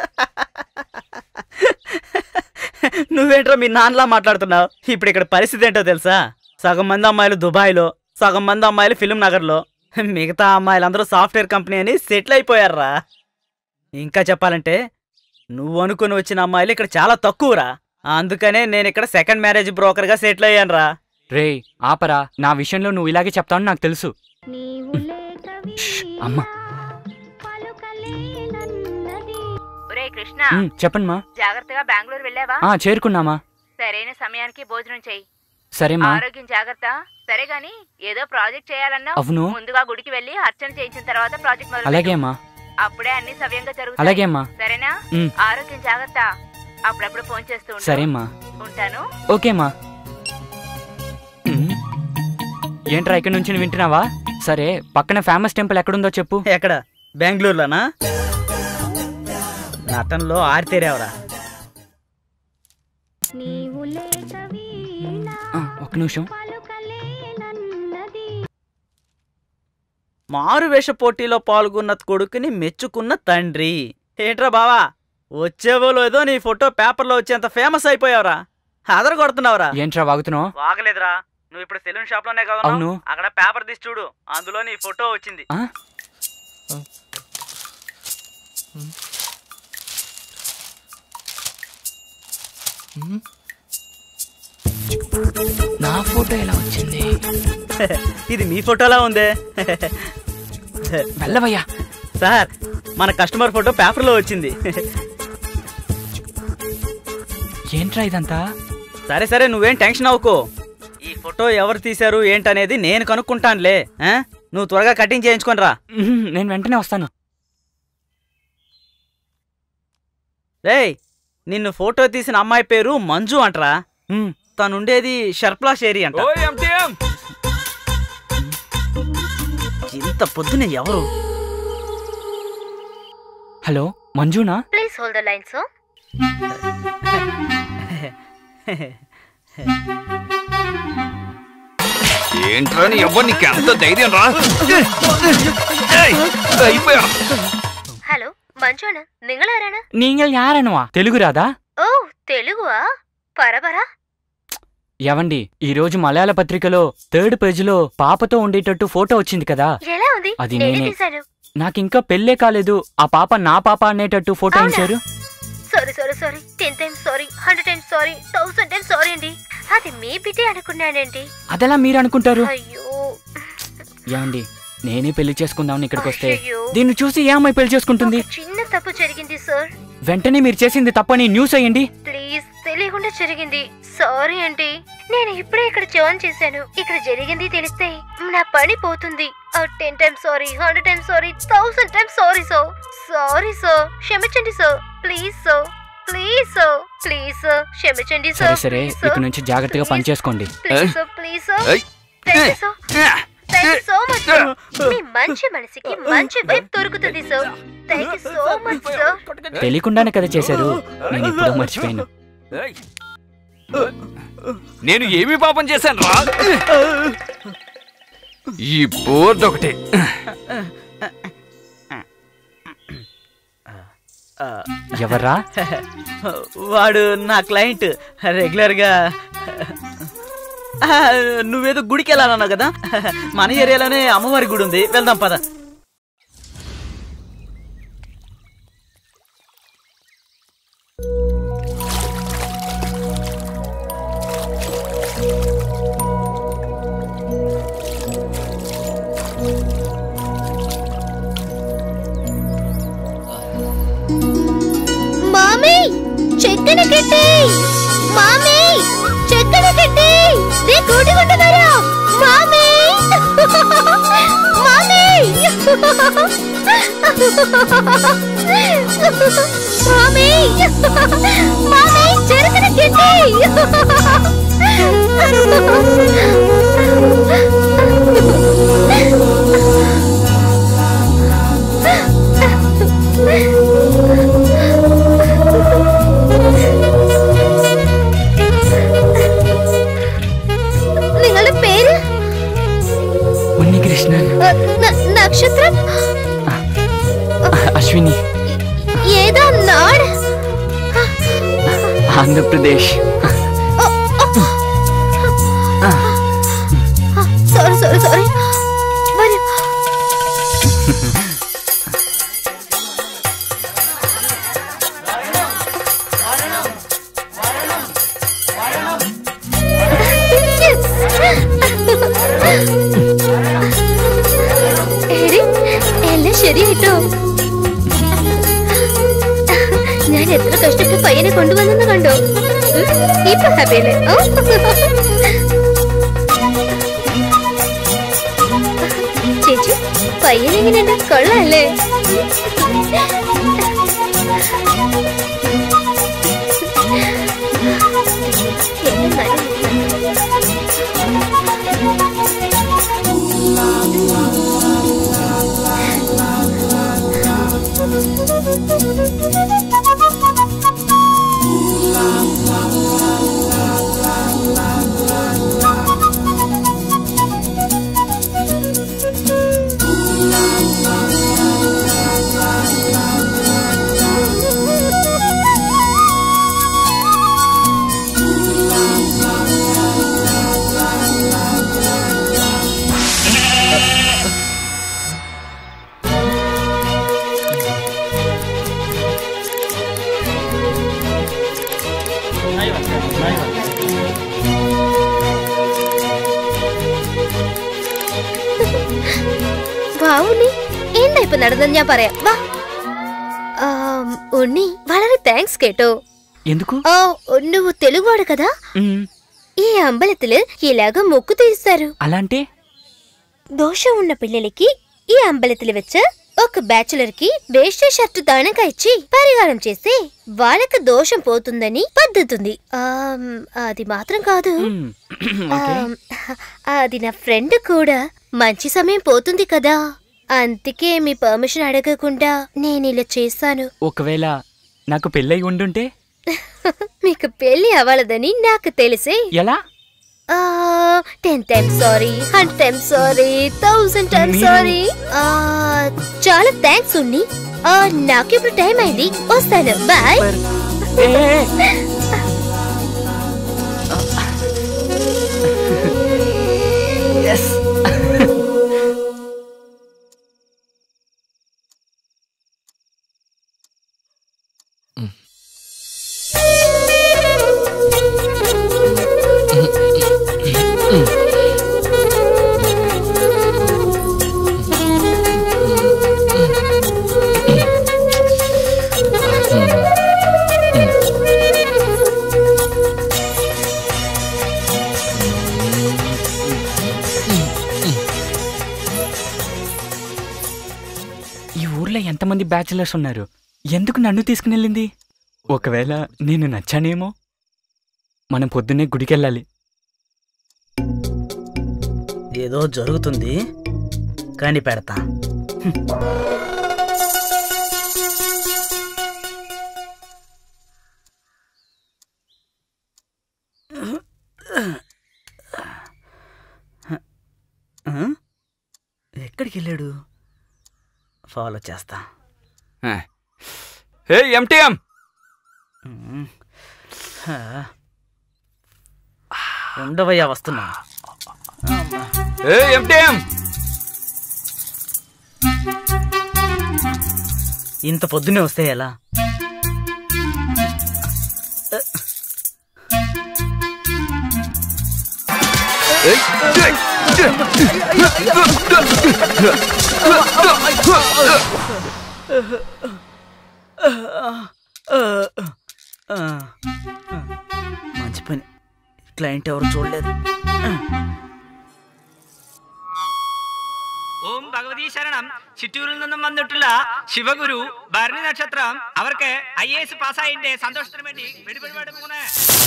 నువ్వేంట్రా మీ నాన్నలా మాట్లాడుతున్నావు ఇప్పుడు ఇక్కడ పరిస్థితి ఏంటో తెలుసా సగం మంది అమ్మాయిలు దుబాయ్లో సగం మంది అమ్మాయిలు ఫిలిం నగర్లో మిగతా అమ్మాయిలందరూ సాఫ్ట్వేర్ కంపెనీ అని సెటిల్ అయిపోయారా ఇంకా చెప్పాలంటే నువ్వు అనుకుని వచ్చిన అమ్మాయిలు ఇక్కడ చాలా తక్కువరా అందుకనే నేను ఇక్కడ సెకండ్ మ్యారేజ్ బ్రోకర్గా సెటిల్ అయ్యానురా రే ఆపరా నా విషయంలో నువ్వు ఇలాగే చెప్తావని నాకు తెలుసు ష్, అమ్మా ఒరే కృష్ణ ఉమ్, చెప్పండి మా జాగ్రత్తగా బెంగళూరు వెళ్ళావా ఆ చేరుకున్నామా సరైన సమయానికి భోజనం చెయ్యి సరేమా ఆరోగ్యం జాగ్రత్త సరే గాని ఏదో ప్రాజెక్ట్ చేయాలన్నా అవును. ముందుగా గుడికి వెళ్ళి అర్చన చేయించిన తర్వాత ప్రాజెక్ట్ మొదలు అలాగే అమ్మా అప్పుడే అన్ని సవ్యంగా జరుగుతాయి అలాగే అమ్మా సరేనా ఉమ్, ఆరోగ్యం జాగ్రత్త అప్పుడప్పుడు ఫోన్ చేస్తూ ఉండు. సరేమ్మా ఉంటాను ఓకేమ్మా ఉమ్, ఏంట్రా ఇక్కడ నుంచి నువ్వు వింటున్నావా సరే పక్కన ఫేమస్ టెంపుల్ ఎక్కడుందో చెప్పు ఎక్కడ బెంగళూరులోనా నటనలో ఆరితేరేవరా ఆ, ఒక్క నిమిషం మారువేష పోటీలో పాల్గొన్న కొడుకుని మెచ్చుకున్న తండ్రి ఏంట్రా బావా వచ్చేవో లేదో నీ ఫోటో పేపర్లో వచ్చేంత ఫేమస్ అయిపోయావురా అదర కొడుతున్నావురా ఏంట్రా వాగుతున్నావు వాగలేదురా నువ్వు ఇప్పుడు సెలూన్ షాప్ లోనే కదా అవును. ఉన్నావు? అక్కడ పేపర్ తీసి చూడు అందులో నీ ఫోటో వచ్చింది ఆ? నా ఫోటో ఎలా వచ్చింది ఇది మీ ఫోటోలా ఉందే వెళ్ళవయ్యా సార్ మన కస్టమర్ ఫోటో పేపర్లో వచ్చింది ఏంట్రా ఇదంతా సరే సరే నువ్వేం టెన్షన్ అవ్వకు ఈ ఫోటో ఎవరు తీశారు ఏంటనేది నేను కనుక్కుంటానులే ఆ? నువ్వు త్వరగా కటింగ్ చేయించుకొని రా ఉహుం, నేను వెంటనే వస్తాను రేయ్ నిన్ను ఫోటో తీసిన అమ్మాయి పేరు మంజు అంటరా ఉమ్, తనుండేది షర్ప్లా షేరి అంట ఇంత పొద్దునే ఎవరు హలో మంజునా please hold the line so ఏంట్రా నీ ఎవ్వరు నీకు ఎంత ధైర్యం రా ఏయ్, అయిపోయా హలో మంచోనా నింగళారానా நீங்கள் யாரனுவா తెలుగు రాదా ఓ తెలుగువా పరపరా ఎవండి ఈ రోజు మలయాళ పత్రికలో థర్డ్ పేజీలో పాపతో ఉండేటట్టు ఫోటో వచ్చింది కదా ఎలా ఉంది అది నేనే నేనే. తీశాను నాకింకా పెళ్ళే కాలేదు ఆ పాప నా పాప అనేటట్టు ఫోటో అవునా? ఇచ్చారు sorry sorry sorry ten times sorry hundred times sorry thousand times sorry అండి అది మీ బిడ్డే అనుకున్నానండి అదెలా మీరు అనుకుంటారు అయ్యో ఏమండి నేనే పెళ్లి చేసుకుందామని ఇక్కడికి వస్తే అయ్యయ్యో. దీన్ని చూసి ఏ అమ్మాయి పెళ్లి చేసుకుంటుంది చిన్న తప్పు జరిగింది సార్ వెంటనే మీరు చేసింది తప్పని న్యూస్ అయ్యండి ప్లీజ్ తెలియకుండా జరిగింది సారీ అండి నేను ఇప్పుడే ఇక్కడ జాయిన్ చేశాను ఇక్కడ జరిగింది తెలిస్తే నా పని పోతుంది ten times sorry hundred times sorry thousand times sorry sir sorry sir క్షమించండి sir please sir please sir please sir క్షమించండి సరే సార్ సరే ఇక నుంచి జాగ్రత్తగా పని చేసుకోండి ప్లీజ్ సార్ ప్లీజ్ సార్ ఏయ్. Thank you sir thank you so much sir మీ మంచి మనసుకి మంచి వైపు దొరుకుతుంది sir thank you so much sir తెలియకుండానే కదా చేశారు నేను ఇప్పుడు మర్చిపోయాను ఏయ్. నేను ఏమి పాపం చేశాను రా ఈ బోర్డు ఒకటి ఎవర్రా వాడు నా క్లయింట్ రెగ్యులర్గా ఆ, నువ్వేదో గుడికి వెళ్ళాలన్నావు కదా మన ఏరియాలోనే అమ్మవారి గుడి ఉంది వెళ్దాం పద మామీ చెక్కన కట్టి మామీ చెక్కన కట్టి దే కూటి ఉంటున్నారా మామీ మామీ మామీ మామీ చెరుకున നിങ്ങളുടെ പേര് ഉണ്ണികൃഷ്ണൻ അഹ്, ന- നക്ഷത്രം അശ്വിനി ഏതാ നാട് ആന്ധ്രാപ്രദേശ് സോറി സോറി സോറി വരൂ എടി, എല്ലാം ശരിയായിട്ടോ ഞാൻ എത്ര കഷ്ടപ്പെട്ട് പയ്യനെ കൊണ്ടുവന്നെന്ന് കണ്ടോ ഉം, ഇപ്പൊ ഹാപ്പിയല്ലേ ഓ ചേച്ചി പയ്യൻ എങ്ങനെയുണ്ട് കൊള്ളാല്ലേ എന്നെ നല്ല വാ ഉണ്ണി എന്താ ഇപ്പൊ നടന്നത് ഞാൻ പറയാം വാ ആം, ഉണ്ണി വളരെ థ్యాంక్స్ కేటో ఎందుకు ఆ, నువ్వు తెలుగువాడు కదా మ్, ఈ అంబలతులు ఇలాగ మొక్కు తీస్తారు అలా అంటే దోషం ఉన్న పిల్లలకి ఈ అంబలతులు వచ్చ ఒక బ్యాచులర్ కి వేస్ట్ షర్ట్ దానంగా ఇచ్చి పరిహారం చేస్తే వాళ్ళకి దోషం పోతుందని పద్ధతుంది ఆమ్, అది మాత్రం కాదు మ్, ఓకే ఆమ్, అది నా ఫ్రెండ్ కూడా మంచి సమయం పోతుంది కదా అందుకే మీ పర్మిషన్ అడగకుండా నేను ఇలా చేశాను ఒకవేళ నాకు పెళ్ళై ఉండుంటే మీకు పెళ్లి అవ్వలేదని నాకు తెలిసే ఎలా ten times sorry hundred times sorry thousand times మీరు- సారీ చాలా థ్యాంక్స్ ఉన్ని ఆ, నాకు ఇప్పుడు టైం అయింది వస్తాను బాయ్ ఏ, ఏ, yes. బ్యాచిలర్స్ ఉన్నారు ఎందుకు నన్ను తీసుకుని వెళ్ళింది ఒకవేళ నేను నచ్చానేమో మనం పొద్దున్నే గుడికెళ్ళాలి ఏదో జరుగుతుంది కానీ పెడతా ఆ? ఎక్కడికి వెళ్ళాడు ఫాలో చేస్తా హే ఎంటీఎం ఉమ్. హా. ఉండవయ్యా వస్తున్నా హే ఎంటీఎం ఇంత పొద్దున్నే వస్తే ఎలా మంచి పని క్లయింట్ ఎవరు చూడలేదు ഓം ഭഗവതി ശരണം ചിറ്റൂരിൽ നിന്നും വന്നിട്ടുള്ള ശിവഗുരു ഭരണി നക്ഷത്രം അവർക്ക് ഐ എസ് പാസ്സായതിന്റെ സന്തോഷത്തിന് വേണ്ടി വെടിപരിപാടി പോകുന്നത്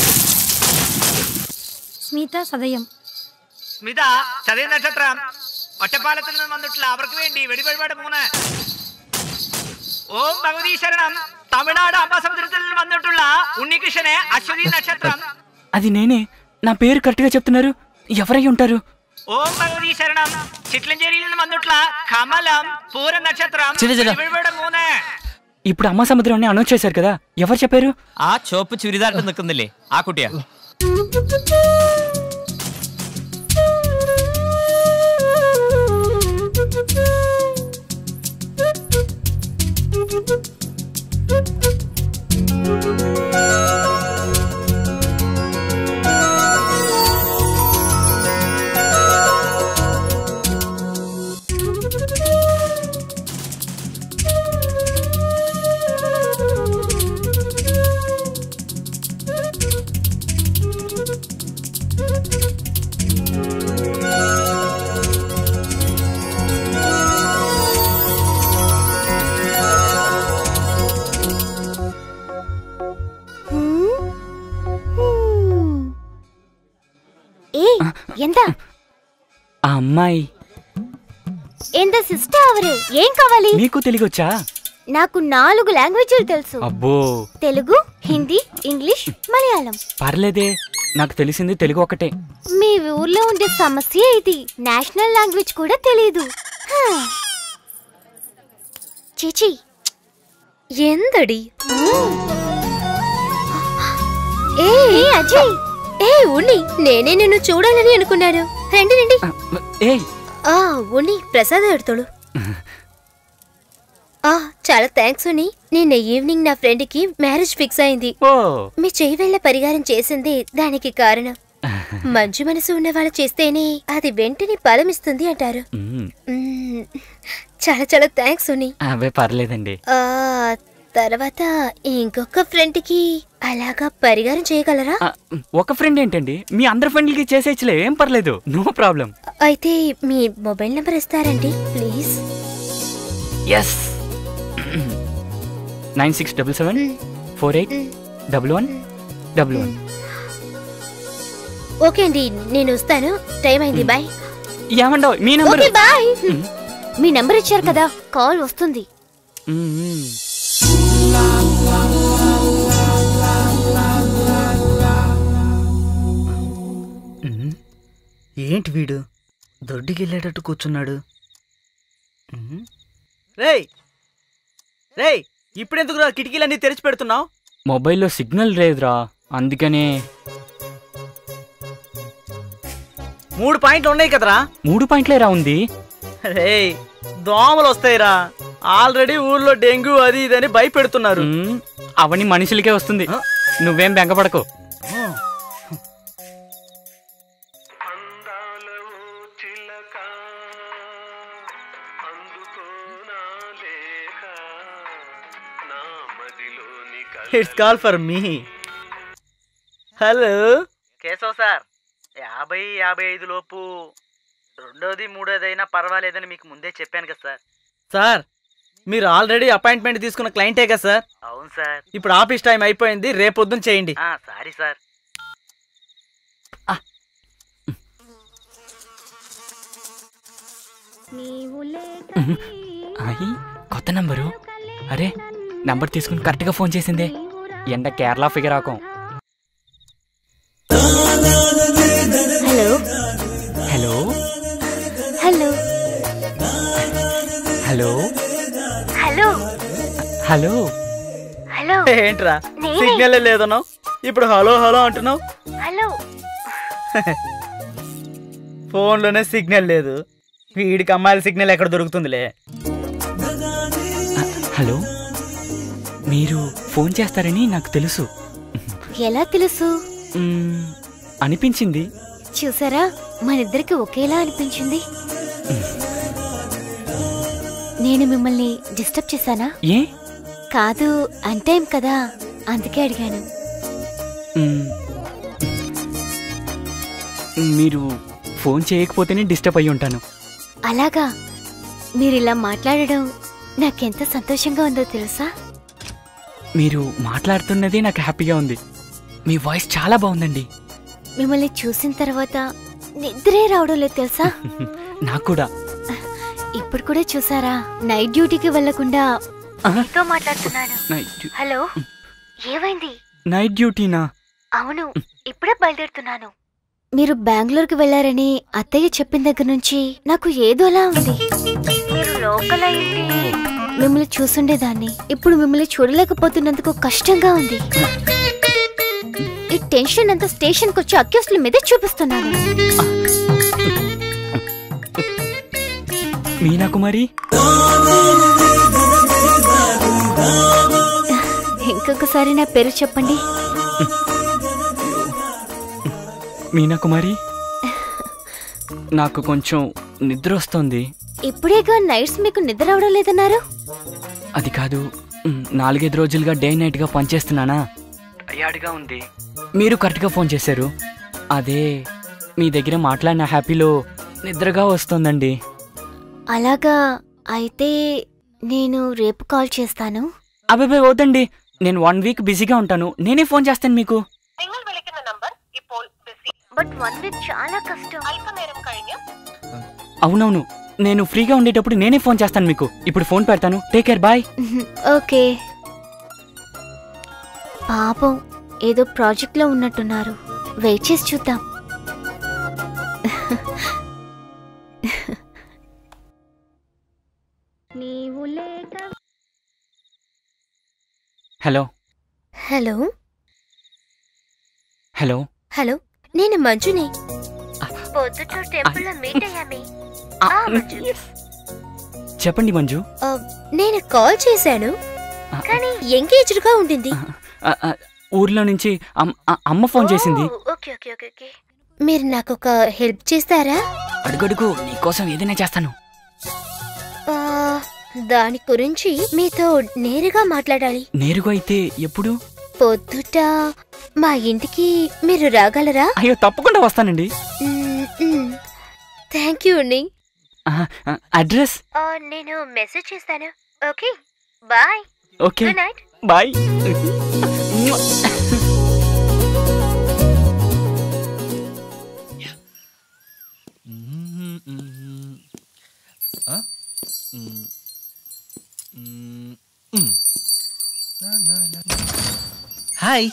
സ്മിത സദയം സ്മിത ചതയ നക്ഷത്രം ഒറ്റപ്പാലത്തിൽ നിന്നും വന്നിട്ടുള്ള അവർക്ക് വേണ്ടി വെടിപരിപാടി പോകുന്നത് ഓം ഭഗവതി ശരണം തമിഴ്നാട് അമ്പാസമുദ്രത്തിൽ നിന്ന് വന്നിട്ടുള്ള ഉണ്ണികൃഷ്ണന് അശ്വതി നക്ഷത്രം అది నేనే నా పేరు కరెక్ట్గా చెప్తున్నారు ఎవరై ఉంటారు ഓം ഭഗവതി ശരണം ചിറ്റ്ലഞ്ചേരിയിൽ നിന്ന് വന്നിട്ടുള്ള കമലം പൂര നക്ഷത്രം ചില ചില. വെടിപരിപാടി മൂന്ന് ఇప్పుడు అమ్మ సముద్రం అని అనౌన్స్ చేశారు కదా ఎవరు చెప్పారు ആ ചോപ്പ് ചുരിദാറിട്ട് നിൽക്കുന്നില്ലേ ആ കുട്ടിയാ ഏയ് എന്താ ఆ అమ్మాయి ఎంత సిస్టర్ అవరు ఏం కావాలి మీకు తెలివి వచ్చా నాకు నాలుగు లాంగ్వేజ్లు తెలుసు అబ్బో తెలుగు హిందీ ఇంగ్లీష్ మలయాళం పర్లేదే నాకు తెలిసింది తెలుగు ఒకటే మీ ఊర్లో ఉండే సమస్య ఇది నేషనల్ లాంగ్వేజ్ కూడా తెలియదు హా. చిచి ఎందడి ఏ ఏ, అజయ్ ఏ ఉన్ని నేనే నిన్ను చూడాలని అనుకున్నాను రండి రండి ఏయ్ ఆ ఉన్ని ప్రసాద్ ఎడతాడు ఆ చాలా థ్యాంక్స్ ఉని నిన్న ఈవినింగ్ నా ఫ్రెండ్ కి మ్యారేజ్ ఫిక్స్ అయింది ఓ మీ చెయ్యి వెళ్ళ పరిహారం చేసింది దానికి కారణం మంచి మనసు ఉన్న వాళ్ళు చేస్తేనే అది వెంటనే ఫలం ఇస్తుంది అంటారు మ్మ్. మ్మ్. చాలా చాలా థ్యాంక్స్ ఉని అవే పర్లేదండి ఆ తర్వాత ఇంకొక ఫ్రెండ్ కి అలాగా పరిహారం చేయగలరా ఆ, ఒక ఫ్రెండ్ ఏంటండి మీ అందరి ఫ్రెండ్లకి చేసేయచ్చులే ఏం పర్లేదు నో ప్రాబ్లం అయితే మీ మొబైల్ నెంబర్ ఇస్తారండి please yes nine six double seven four eight double one double one okay అండి నేను వస్తాను టైం అయింది బాయ్ ఏమండో మీ నెంబర్ ఓకే బాయ్ మీ నెంబర్ ఇచ్చారు కదా కాల్ వస్తుంది ఉమ్. ఏంటి వీడు దొడ్డికి వెళ్ళేటట్టు కూర్చున్నాడు ఉమ్. రేయ్ రేయ్ ఇప్పుడెందుకు రా కిటికీలన్నీ తెరిచి పెడుతున్నావు మొబైల్లో సిగ్నల్ లేదురా అందుకనే మూడు పాయింట్లు ఉన్నాయి కదరా మూడు పాయింట్లేరా ఉంది రేయ్ దోమలు వస్తాయిరా ఆల్రెడీ ఊర్లో డెంగ్యూ అది ఇది అని భయపెడుతున్నారు మ్మ్. అవన్నీ మనుషులకే వస్తుంది నువ్వేం బెంగపడకు it's call for me hello Keshav sir యాభై యాభై ఐదు లోపు రెండోది మూడోది అయినా పర్వాలేదని మీకు ముందే చెప్పాను కదా సార్ సార్ మీరు ఆల్రెడీ అపాయింట్మెంట్ తీసుకున్న క్లయింటే కదా సార్ అవును సార్ ఇప్పుడు ఆఫీస్ టైం అయిపోయింది రేపు పొద్దున్న చేయండి సారీ సార్ అయ్యి కొత్త నంబరు అరే నంబర్ తీసుకుని కరెక్ట్గా ఫోన్ చేసిందే ఎండ కేరళ ఫిగర్ ఆకం hello hello hello hello hello hello hello ఏంట్రా నేనే. సిగ్నల్ లేదన్నావు ఇప్పుడు హలో హలో అంటున్నావు హలో ఫోన్లోనే సిగ్నల్ లేదు వీడికి అమ్మాయిల సిగ్నల్ ఎక్కడ దొరుకుతుందిలే హలో మీరు ఫోన్ చేస్తారని నాకు తెలుసు ఎలా తెలుసు మ్మ్, అనిపించింది చూసారా మనిద్దరికి ఒకేలా అనిపించింది నేను మిమ్మల్ని డిస్టర్బ్ చేశానా ఏ కాదు అంటేం కదా అందుకే అడిగాను మ్మ్. మీరు ఫోన్ చేయకపోతేనే డిస్టర్బ్ అయి ఉంటాను అలాగా మీరు ఇలా మాట్లాడడం నాకెంత సంతోషంగా ఉందో తెలుసా మీరు మాట్లాడుతున్నదే నాకు హ్యాపీగా ఉంది మీ వాయిస్ చాలా బాగుందండి మిమ్మల్ని చూసిన తర్వాత నిద్రే రావడం లేదు తెలుసా నాకు కూడా ఇప్పుడు కూడా చూసారా నైట్ డ్యూటీకి వెళ్లకుండా మీతో మాట్లాడుతున్నాను నైట్ హలో ఏమైంది నైట్ డ్యూటీనా అవును ఇప్పుడే బయలుదేరుతున్నాను మీరు బెంగళూరుకి వెళ్లారని అత్తయ్య చెప్పిన దగ్గర నుంచి నాకు ఏదోలా ఉంది మీరు లోకల్ అయింది మిమ్మల్ని చూసుండేదాన్ని ఇప్పుడు మిమ్మల్ని చూడలేకపోతున్నందుకు కష్టంగా ఉంది ఈ టెన్షన్ అంతా స్టేషన్కి వచ్చి అక్యూస్ల మీద చూపిస్తున్నాను మీనా కుమారి ఇంకొకసారి నా పేరు చెప్పండి మీనా కుమారి నాకు కొంచెం నిద్ర వస్తుంది ఇప్పుడేగా నైట్స్ మీకు నిద్ర అవడం లేదన్నారు అది కాదు మ్, నాలుగైదు రోజులుగా డే నైట్గా పనిచేస్తున్నానా టయార్డ్గా ఉంది మీరు కరెక్ట్గా ఫోన్ చేశారు అదే మీ దగ్గర మాట్లాడిన హ్యాపీలో నిద్రగా వస్తుందండి అలాగా అయితే నేను రేపు కాల్ చేస్తాను అబ్బాయి వద్దండి నేను వన్ వీక్ బిజీగా ఉంటాను నేనే ఫోన్ చేస్తాను మీకు బట్ వన్ వీక్ చాలా కష్టం అవునవును నేను ఫ్రీగా ఉండేటప్పుడు నేనే ఫోన్ చేస్తాను మీకు ఇప్పుడు ఫోన్ పెడతాను టేక్ కేర్ బాయ్ ఓకే పాపం ఏదో ప్రాజెక్ట్ లో ఉన్నట్టున్నారు వెయిట్ చేసి చూద్దాం హలో హలో హలో హలో నేను మంజుని పొద్దుట టెంపుల్ లో మీట్ అయ్యామి ఆ, మంజు. చెప్పండి మంజు ఆ, నేను కాల్ చేశాను కానీ ఎంగేజ్డ్ గా ఉండింది ఆ, ఆ, ఊర్లో నుంచి అమ్- ఆ, అమ్మ ఫోన్ చేసింది ఓ, ఓకే ఓకే ఓకే ఓకే మీరు నాకు ఒక హెల్ప్ చేస్తారా అడుగడుగు నీకోసం ఏదైనా చేస్తాను ఆ, దాని గురించి మీతో నేరుగా మాట్లాడాలి నేరుగా అయితే ఎప్పుడు పొద్దుట మా ఇంటికి మీరు రాగలరా అయ్యో తప్పకుండా వస్తానండి థ్యాంక్ యూ అండి ఆ, ఆ, అడ్రస్ నేను మెసేజ్ చేస్తాను okay bye okay good night bye hi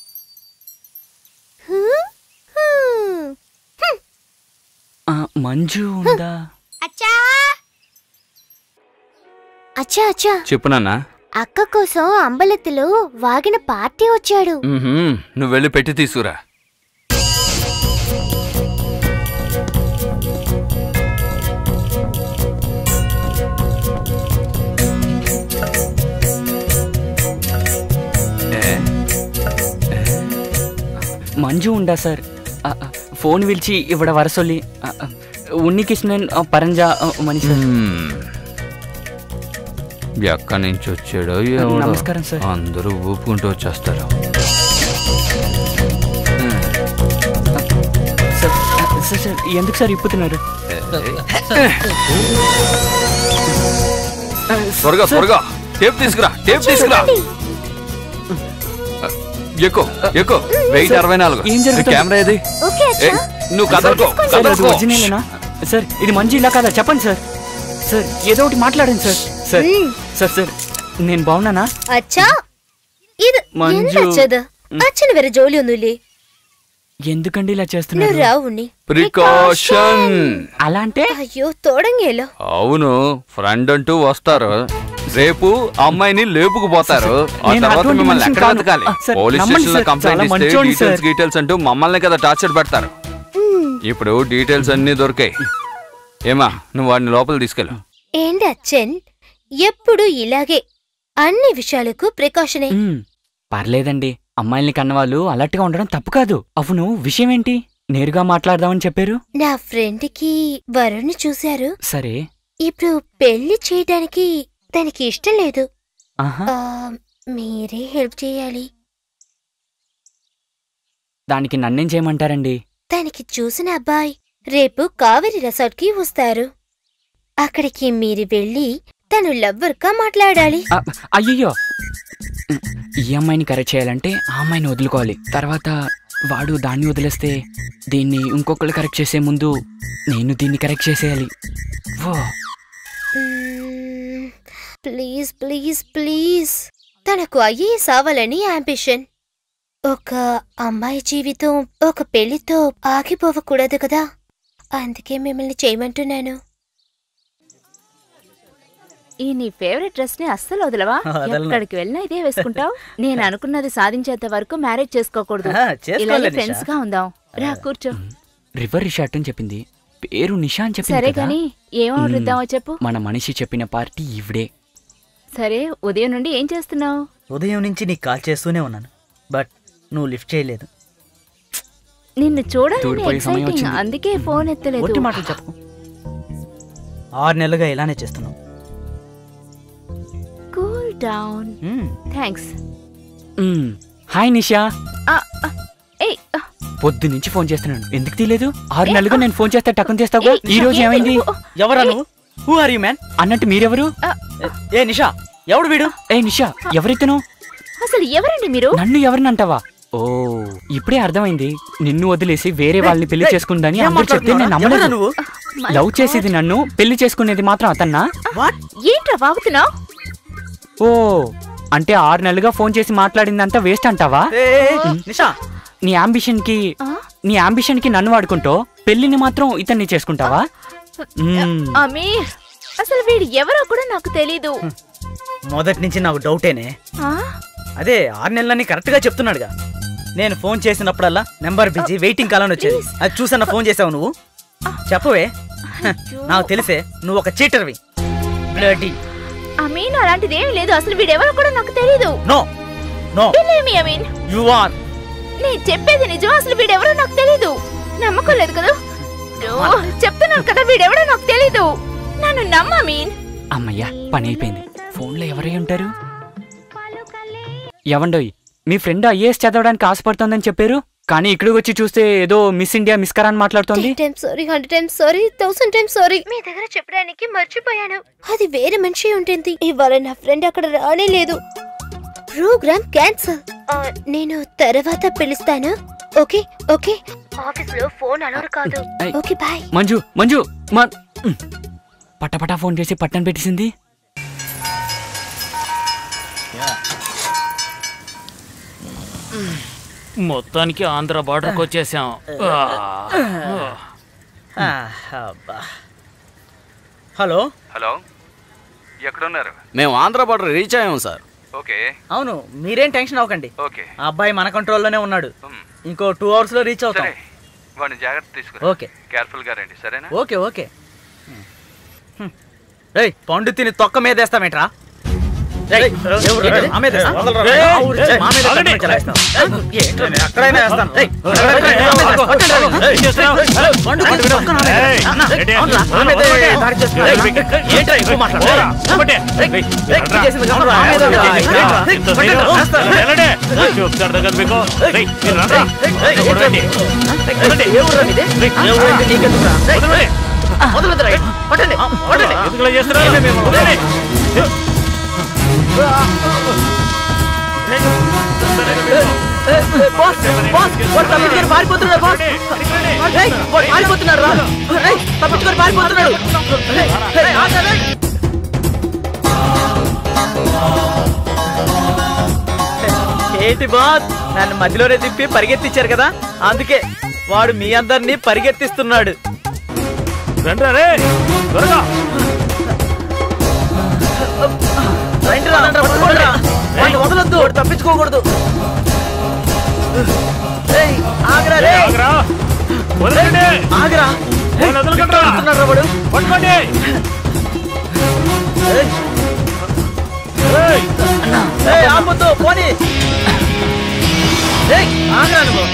ఆ, మంజు ఉందా అచ్చా అచ్చా అచ్చా చెప్పు నాన్న అక్క కోసం అంబలెత్తిలో వాగిన పార్టీ వచ్చాడు మ్మ్హ్మ్. నువ్వు వెళ్ళి పెట్టి తీసుకురా ఏ? మంజు ఉందా సార్ ఆ, ఆ, ఫోన్ పిలిచి ఇవిడ వరసొల్లి ఆ, ఆ, ఉన్నికృష్ణన్ ఆ, పరంజా ఆ, మణి సార్ మ్మ్. ఎక్కడి నుంచి వచ్చాడో ఎవడో. నమస్కారం సార్. అందరూ ఊపుకుంటూ వచ్చేస్తారు సార్ ఆ, సార్ సార్ ఎందుకు సార్ ఇప్పుతున్నారు ఆ, త్వరగా త్వరగా టేప్ తీసుకురా టేప్ తీసుకురా ఎక్కు ఎక్కు వెయిట్ అరవై నాలుగు ఏం జరుగుతుంది? కెమెరా ఏది ఓకే ఏయ్, నువ్వు కదలకో సార్ అది కదలకో ఒరిజినలేనా సార్ ఇది మంచి ఇలా కాదా చెప్పండి సార్ సార్ ఏదో ఒకటి మాట్లాడండి సార్ సార్ సార్ సార్ నేను బాగున్నానా అచ్చా ఇది మంజు. ఎంత అచ్చదు అచ్చని వేరే జోలి ఉందిలే ఎందుకండి ఇలా నువ్వు చేస్తున్నారు రావుని ప్రికాషన్ అలా అంటే అయ్యో తోడంగేలో అవును ఫ్రెండ్ అంటూ వస్తారు రేపు అమ్మాయిని లేపుకు పోతారు ఆ నేను తర్వాత అటువంటి మిమ్మల్ని మనిషిని ఎక్కడ కాదు. వెతకాలి ఆ, సార్, పోలీస్ నమ్మండి స్టేషన్ లో సార్, కంప్లైంట్ చాలా ఇస్తే మంచోడిని డీటెయిల్స్ సార్. డీటెయిల్స్ అంటూ మమ్మల్ని కదా టార్చర్ పెడతారు ఇప్పుడు డీటెయిల్స్ అన్ని దొరికాయి ఏమా నువ్వు వాడిని లోపల తీసుకెళ్ళు ఏంటి అచ్చన్ ఎప్పుడు ఇలాగే అన్ని విషయాలకు ప్రికాషనే మ్మ్. పర్లేదండి అమ్మాయిల్ని కన్నవాళ్ళు అలర్ట్గా ఉండడం తప్పు కాదు అవును విషయం ఏంటి నేరుగా మాట్లాడదామని చెప్పారు నా ఫ్రెండ్ కి వరుణ్ణి చూశారు సరే ఇప్పుడు పెళ్లి చేయడానికి తనకి ఇష్టం లేదు ఆహా ఆ, మీరే హెల్ప్ చేయాలి దానికి నన్నేం చేయమంటారండి తనకి చూసిన అబ్బాయి రేపు కావేరి రెసార్ట్ కి వస్తారు అక్కడికి మీరు వెళ్ళి తను లవ్వర్గా మాట్లాడాలి ఆ, అయ్యయ్యో ఈ అమ్మాయిని కరెక్ట్ చేయాలంటే ఆ అమ్మాయిని వదులుకోవాలి తర్వాత వాడు దాన్ని వదిలేస్తే దీన్ని ఇంకొకళ్ళు కరెక్ట్ చేసే ముందు నేను దీన్ని కరెక్ట్ చేసేయాలి ఓ మ్మ్. ప్లీజ్ ప్లీజ్ ప్లీజ్ తనకు ఐఏఎస్ అవ్వాలని అంబిషన్ ఒక అమ్మాయి జీవితం ఒక పెళ్లితో ఆగిపోవకూడదు కదా అందుకే మిమ్మల్ని చేయమంటున్నాను ఈ నీ ఫేవరెట్ డ్రెస్ ని అస్సలు వదలవా వదలను. ఎక్కడికి వెళ్ళినా ఇదే వేసుకుంటావు నేను అనుకున్నది సాధించేంత వరకు మ్యారేజ్ చేసుకోకూడదు ఆ, చేసుకోలే ఇలాగే నిషా. ఫ్రెండ్స్ గా ఉందాం రా కూర్చో రివర్ రిషార్ట్ అని చెప్పింది పేరు నిషా అని చెప్పింది సరే కదా? గాని ఏం ఆర్డర్ ఇద్దామో చెప్పు మన మనిషి చెప్పిన పార్టీ ఈవిడే సరే ఉదయం నుండి ఏం చేస్తున్నావు ఉదయం నుంచి నీకు కాల్ చేస్తూనే ఉన్నాను బట్ నువ్వు లిఫ్ట్ చేయలేదు నిన్ను చూడాలని తోడిపోయే సమయం ఎక్సైటింగ్ వచ్చింది. అందుకే ఫోన్ ఎత్తలేదు ఒట్టి మాటలు చెప్పు ఆరు నెలలుగా ఇలానే చేస్తున్నావు కూల్ డౌన్ మ్మ్. థ్యాంక్స్ మ్మ్. హాయ్ నిషా ఏయ్ ఆ, పొద్దు నుంచి ఫోన్ చేస్తున్నాను ఎందుకు తీయలేదు ఆరు నెలలుగా నేను ఫోన్ చేస్తే టక్కన చేస్తావు ఏయ్, ఈ రోజు ఏంటి ఏమైంది నువ్వు? ఎవరా నువ్వు హూ ఆర్ యూ మ్యాన్ అన్నట్టు మీరెవరు ఏ నిషా ఎవడు వీడు ఏ నిషా ఎవరితను అసలు ఎవరండి మీరు నన్ను ఎవరిని అంటావా ఓ ఇప్పుడే అర్థమైంది నిన్ను వదిలేసి వేరే వాళ్ళని పెళ్లి చేసుకుందని ఏం అందరూ చెప్తే నేను మాట్లాడుతున్నావురా? ఎవరా నమ్మలేదు నువ్వు My లవ్ God. చేసేది నన్ను పెళ్లి చేసుకునేది మాత్రం అతన్నా వాట్ ఏంట్రా బాగుతున్నావు ఓ అంటే ఆరు నెలలుగా ఫోన్ చేసి మాట్లాడిందంతా వేస్ట్ అంటావా నిషా నీ అంబిషన్ కి నీ అంబిషన్ కి నన్ను వాడుకుంటూ పెళ్లిని మాత్రం ఇతన్ని చేసుకుంటావా మ్మ్. అమీర్ అసలు వీడు ఎవరో కూడా నాకు తెలీదు మొదటి నుంచి నాకు డౌటేనే ఆ? అదే ఆరు నెలలని కరెక్ట్ గా చెప్తున్నాడుగా నేను ఫోన్ చేసినప్పుడల్లా నెంబర్ బిజీ వెయిటింగ్ కాలం వచ్చేది అది చూసన్న ఫోన్ చేసావు నువ్వు చెప్పవే హ, నాకు తెలిసే నువ్వు ఒక చీటర్వి బ్లడీ అమీన్ అలాంటిది ఏమీ లేదు అసలు వీడెవరో కూడా నాకు తెలీదు no no Believe me, Ameen you are నేను చెప్పేది నిజం అసలు వీడెవరో నాకు తెలీదు నమ్మకం లేదు కదా ఓ, చెప్తున్నాను కదా వీడెవరో నాకు తెలీదు నన్ను నమ్మ అమీన్ అమ్మయ్యా పని అయిపోయింది ఫోన్లో ఎవరై ఉంటారు ఎవండోయ్ మీ ఫ్రెండ్ ఐఏఎస్ చదవడానికి ఆశపడుతోందని చెప్పారు కానీ ఇక్కడికి వచ్చి చూస్తే ఏదో మిస్ ఇండియా మిస్ కరా అని మాట్లాడుతోంది ten times sorry hundred times sorry thousand times sorry మీ దగ్గర చెప్పడానికి మర్చిపోయాను అది వేరే మనిషి ఉంటుంది ఇవాళ నా ఫ్రెండ్ అక్కడ రానే లేదు ప్రోగ్రామ్ క్యాన్సల్ నేను తర్వాత పిలుస్తాను ఓకే ఓకే ఆఫీస్ లో ఫోన్ అలౌడ్ కాదు ఐ. ఓకే బాయ్ మంజు మంజు మ- ఉమ్. పటపటా ఫోన్ చేసి పట్టం పెట్టేసింది మొత్తానికి ఆంధ్ర బార్డర్కి వచ్చేసాం ఆ. హలో హలో ఎక్కడున్నారు మేము ఆంధ్ర బార్డర్ రీచ్ అయ్యాం సార్ ఓకే అవును మీరేం టెన్షన్ అవ్వకండి ఓకే ఆ అబ్బాయి మన కంట్రోల్లోనే ఉన్నాడు ఇంకో టూ అవర్స్ లో రీచ్ అవుతాం వాడిని జాగ్రత్త తీసుకురా ఓకే కేర్ఫుల్ గా రండి సరేనా ఓకే ఓకే ఏయ్ పండు తిని తొక్క మీద వేస్తామేట్రా ఏయ్, ఎవరు రా? మా మీద వేస్తావా? మా ఊరు వచ్చి మా మీద కట్టమని చలాయిస్తావా? ఏయ్, ఏంట్రా నేను ఎక్కడైనా వేస్తాను. ఏయ్, ఎక్కడైనా మా మీద వేస్తాను. కొట్టండి రా. ఏయ్, పండు తిని తొక్క నా మీద వేస్తావా? అన్న, అవునురా, మా మీద దాడి చేస్తున్నాడు. ఏంట్రా ఎక్కువ మాట్లాడుతున్నావు? ఏయ్, ఏయ్, ఇది చేసింది కాదు, మా మీద రా. ఏంట్రా? ఏయ్, కొట్టండి రా, వేస్తాను. ఏయ్, ఏంట్రా? ఏయ్, ఏ ఊర్రా మీది? ఏ ఊరైతే నీకెందుకురా? ఏయ్, వదలొద్దురా, కొట్టండి, కొట్టండి. ఏమేమి వదలండి. బాస్ బాస్ వాడు తప్పించుకొని పారిపోతున్నాడు బాస్ రేయ్, వాడు పారిపోతున్నాడు రా రేయ్, తప్పించుకొని పారిపోతున్నాడు రేయ్, రేయ్, ఆగు, రేయ్. ఏంటి బాస్ నన్ను మధ్యలోనే తిప్పి పరిగెత్తించారు కదా అందుకే వాడు మీ అందరినీ పరిగెత్తిస్తున్నాడు రండి రే త్వరగా రండి రా, పట్టుకోండి రా. వాడిని వదలొద్దు వాడు తప్పించుకోకూడదు రేయ్, ఆగురా రేయ్. ఆగరా. వదలండి. ఆగురా వాడిని వదలకండి రా. వస్తున్నాడు రా వాడు పట్టుకోండి ఏయ్, ఏయ్. ఏయ్, ఆపొద్దు పోనీ ఏయ్, ఆగురా నువ్వు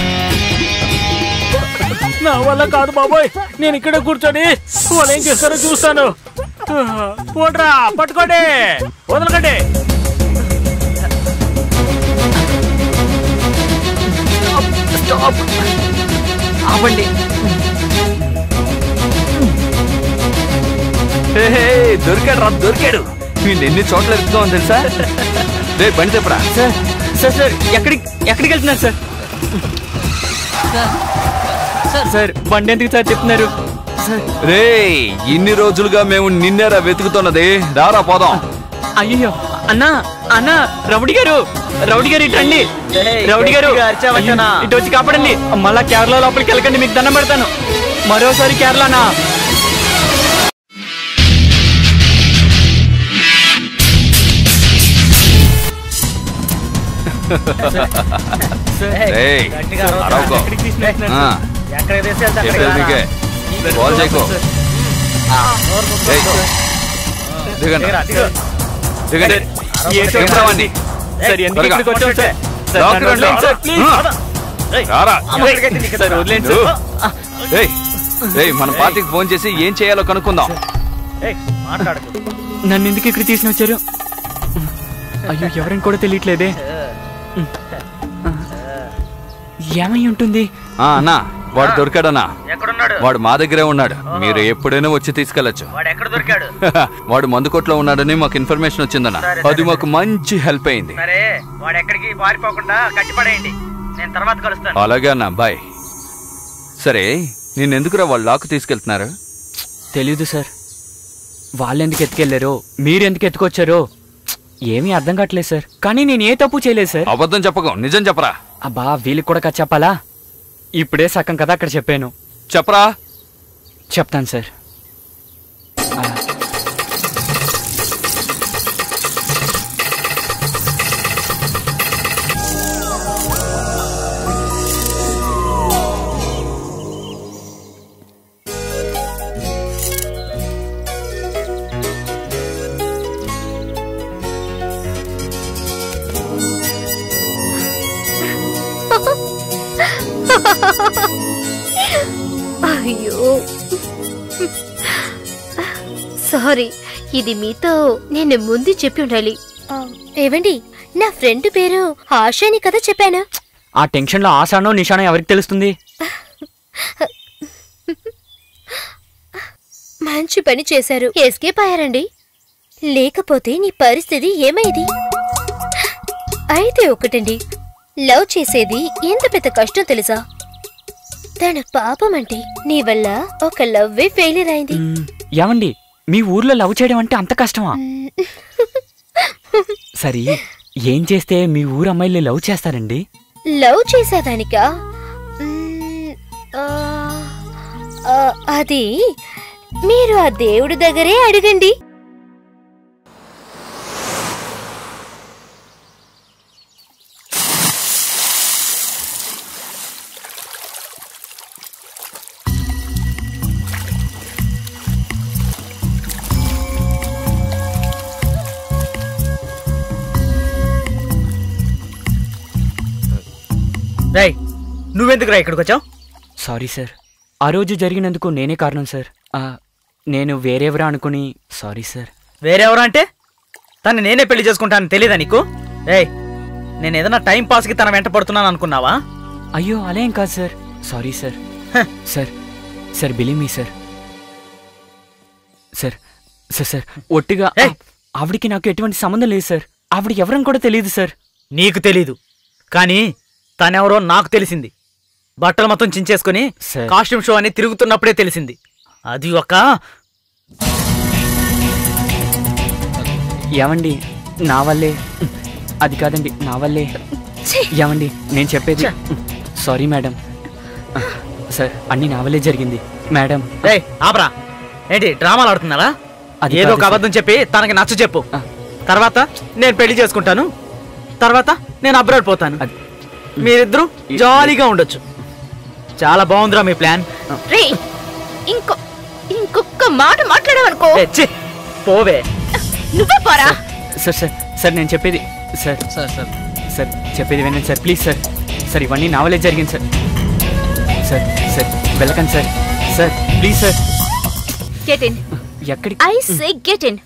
నా వల్ల కాదు బాబోయ్ నేను ఇక్కడ కూర్చొని వాళ్ళు ఏం చేస్తారో చూస్తాను పోట్రా పట్టుకోండి వదలకండి స్టాప్ ఆపండి హే, హే, దొరికాడు రా దొరికాడు వీళ్ళు ఎన్ని చోట్ల ఎత్తుకోమని తెలుసా రే బండి తెప్పరా సార్ సార్ సార్ ఎక్కడికి ఎక్కడికి వెళ్తున్నారు సార్ సార్ బండి ఎందుకు సార్ చెప్తున్నారు సార్ రే ఇన్ని రోజులుగా మేము నిన్నేరా వెతుకుతున్నది రారా పోదాం అయ్యో అన్నా అన్నా రౌడీ గారు రౌడీ గారు ఇటు రండి ఏయ్, రౌడీ గారు గట్టిగా అరిచావచ్చనా? అయ్యో, ఇటు వచ్చి కాపాడండి మళ్ళా కేరళ లోపలికి వెళ్ళకండి మీకు దండం పెడతాను మరోసారి కేరళనా ఏయ్, ఏయ్, గట్టిగా అరవకు. అరవకు. ఎక్కడికి తీసుకెళ్తున్నారు ఆ, ఎక్కడికి తీసుకెళ్తే అక్కడికి చెప్పేది రారా. నీకే. బాల్ చేయకు నోరు మూసుకో. ఏయ్, దిగండి దిగరా, దిగు. దిగండి దిగరా వాణ్ణి. సార్ ఎందుకు త్వరగా. ఇక్కడికి వచ్చాం సార్ సార్ లోపలికి నన్ను రండి. వదిలేయండి సార్ ప్లీజ్ ఆ, ఏయ్, రారా అమ్మడికైతే నీకు సార్ వదిలేండి సార్ నువ్వు. ఏయ్, ఏయ్, మన పార్టీకి ఫోన్ చేసి ఏం చేయాలో కనుక్కుందాం ఏయ్, మాట్లాడకు నన్ను ఎందుకు ఇక్కడ తీసుకుని వచ్చారు అయ్యో ఎవరని కూడా తెలియట్లేదే ఏమై ఉంటుంది ఆ, అన్నా వాడు దొరికాడన్నా ఎక్కడున్నాడు వాడు మా దగ్గరే ఉన్నాడు మీరు ఎప్పుడైనా వచ్చి తీసుకెళ్లొచ్చు వాడు ఎక్కడ దొరికాడు వాడు మందు కొట్లో ఉన్నాడని మాకు ఇన్ఫర్మేషన్ వచ్చిందన్న అది మాకు మంచి హెల్ప్ అయింది సరే వాడు ఎక్కడికి పారిపోకుండా కట్టిపడేయండి నేను తర్వాత కలుస్తాను అలాగే అన్న బాయ్ సరే నేనెందుకురా వాళ్ళు లాక్ తీసుకెళ్తున్నారు తెలీదు సార్ వాళ్ళు ఎందుకు ఎత్తుకెళ్లారో మీరు ఎందుకు ఎత్తుకొచ్చారో ఏమీ అర్థం కావట్లేదు సార్ కానీ నేను ఏ తప్పు చేయలేదు సార్ అబద్ధం చెప్పకు నిజం చెప్పరా అబ్బా వీళ్ళకి కూడా కథ చెప్పాలా ఇప్పుడే సగం కదా అక్కడ చెప్పాను చెప్పరా చెప్తాను సార్ ఆ, అయ్యో సారీ ఇది మీతో నేను ముందు చెప్పి ఉండాలి ఆ, ఏవండి నా ఫ్రెండ్ పేరు ఆశ అని కదా చెప్పాను ఆ టెన్షన్లో ఆశానో నిషానో ఎవరికి తెలుస్తుంది మంచి పని చేశారు ఎస్కేప్ అయ్యారండి లేకపోతే నీ పరిస్థితి ఏమైంది అయితే ఒకటండి లవ్ చేసేది ఎంత పెద్ద కష్టం తెలుసా తన పాపం అంటే నీ వల్ల ఒక లవ్వే ఫెయిలియర్ అయింది మ్, ఏమండి మీ ఊర్లో లవ్ చేయడం అంటే అంత కష్టమా సరే ఏం చేస్తే మీ ఊరు అమ్మాయిల్ని లవ్ చేస్తారండి లవ్ చేసేదానికా మ్మ్, ఆ, ఆ, అది మీరు ఆ దేవుడి దగ్గరే అడగండి రేయ్ నువ్వెందుకురా ఇక్కడికి వచ్చావు సారీ సార్ ఆ రోజు జరిగినందుకు నేనే కారణం సార్ ఆ, నేను వేరేవరా అనుకుని సారీ సార్ వేరెవరు అంటే తను నేనే పెళ్లి చేసుకుంటానని తెలీదా నీకు రేయ్ నేను ఏదైనా టైం పాస్కి తన వెంట పడుతున్నాను అనుకున్నావా అయ్యో అలా ఏం కాదు సార్ సారీ సార్ హ. Sir sir believe me sir sir sir sir ఒట్టిగా ఏయ్ ఆవిడికి నాకు ఎటువంటి సంబంధం లేదు సార్ ఆవిడ ఎవరని కూడా తెలియదు సార్ నీకు తెలీదు కానీ తనెవరో నాకు తెలిసింది బట్టలు మొత్తం చించేసుకుని సార్. కాస్ట్యూమ్ షో అని తిరుగుతున్నప్పుడే తెలిసింది అది ఒక ఏమండి నా వల్లే అది కాదండి నా వల్లే ఏమండి నేను చెప్పేది సారీ మేడం సార్ అన్ని నా వల్లే జరిగింది మేడం రేయ్ ఆపరా ఏంటి డ్రామాలు ఆడుతున్నారా అది ఏదో కాదు ఒక సార్. అబద్ధం చెప్పి తనకి నచ్చ చెప్పు ఆ. తర్వాత నేను పెళ్లి చేసుకుంటాను తర్వాత నేను అబ్రాడ్ పోతాను అది- మీరిద్దరూ జాలీగా ఉండొచ్చు చాలా బాగుందిరా మీ ప్లాన్ రే ఇంకో ఇంకొక మాట మాట్లాడవనుకో ఏ, ఛీ, పోవే నువ్వే పోరా సార్ సార్ సార్ నేను చెప్పేది సార్ సార్ సార్ సార్ చెప్పేది వినండి సార్ ప్లీజ్ సార్ సార్ ఇవన్నీ నా వల్లే జరిగింది సార్ సార్ సార్ వెళ్ళకండి sir sir please sir get in ఎక్కడికి I say get in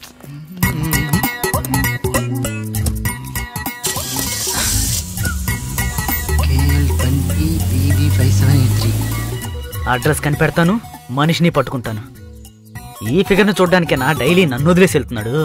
address కనిపెడతాను మనిషిని పట్టుకుంటాను ఈ ఫిగర్ను చూడ్డానికి నా డైలీ నన్ను వదిలేసి వెళ్తున్నాడు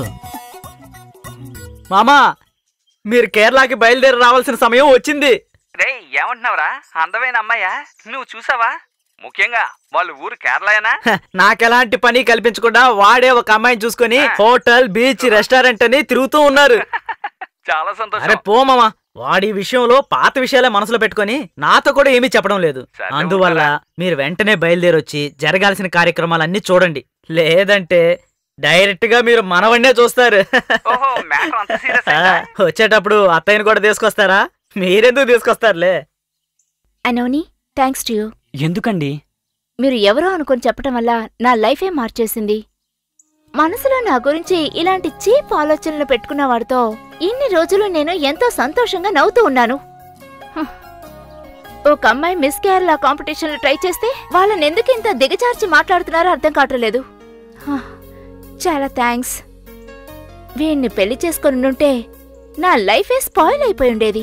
మామా మీరు కేరళకి బయలుదేరి రావాల్సిన సమయం వచ్చింది రే ఏమంటున్నావురా అందమైన అమ్మాయా నువ్వు చూసావా ముఖ్యంగా వాళ్ళ ఊరు కేరళనా హ, నాకెలాంటి పని కల్పించకుండా వాడే ఒక అమ్మాయిని చూసుకొని హోటల్ బీచ్ రెస్టారెంట్ అని తిరుగుతూ ఉన్నారు చాలా అరే సంతోషం పో మామా వాడి విషయంలో పాత విషయాలే మనసులో పెట్టుకొని నాతో కూడా ఏమీ చెప్పడం లేదు సరే, అందువల్ల ఉంటారా? మీరు వెంటనే బయలుదేరొచ్చి జరగాల్సిన కార్యక్రమాలన్నీ చూడండి లేదంటే డైరెక్ట్ గా మీరు మనవన్నే చూస్తారు ఓహో మ్యాటర్ అంత సీరియస్ ఆ, వచ్చేటప్పుడు అత్తయ్యని కూడా తీసుకొస్తారా మీరెందుకు తీసుకొస్తారులే అనోని థ్యాంక్స్ టు యూ ఎందుకండి మీరు ఎవరో అనుకొని చెప్పటం వల్ల నా లైఫే మార్చేసింది మనసులో నా గురించి ఇలాంటి చీప్ ఆలోచనలు పెట్టుకున్న వాడితో ఇన్ని రోజులు నేను ఎంతో సంతోషంగా నవ్వుతూ ఉన్నాను హ్. ఒక అమ్మాయి మిస్ కేరళ కాంపిటీషన్లో ట్రై చేస్తే వాళ్ళని ఎందుకు ఇంత దిగజార్చి మాట్లాడుతున్నారో అర్థం కావట్లేదు హ. చాలా థ్యాంక్స్ వీణ్ణి పెళ్లి చేసుకొని ఉంటే నా లైఫే స్పాయిల్ అయిపోయి ఉండేది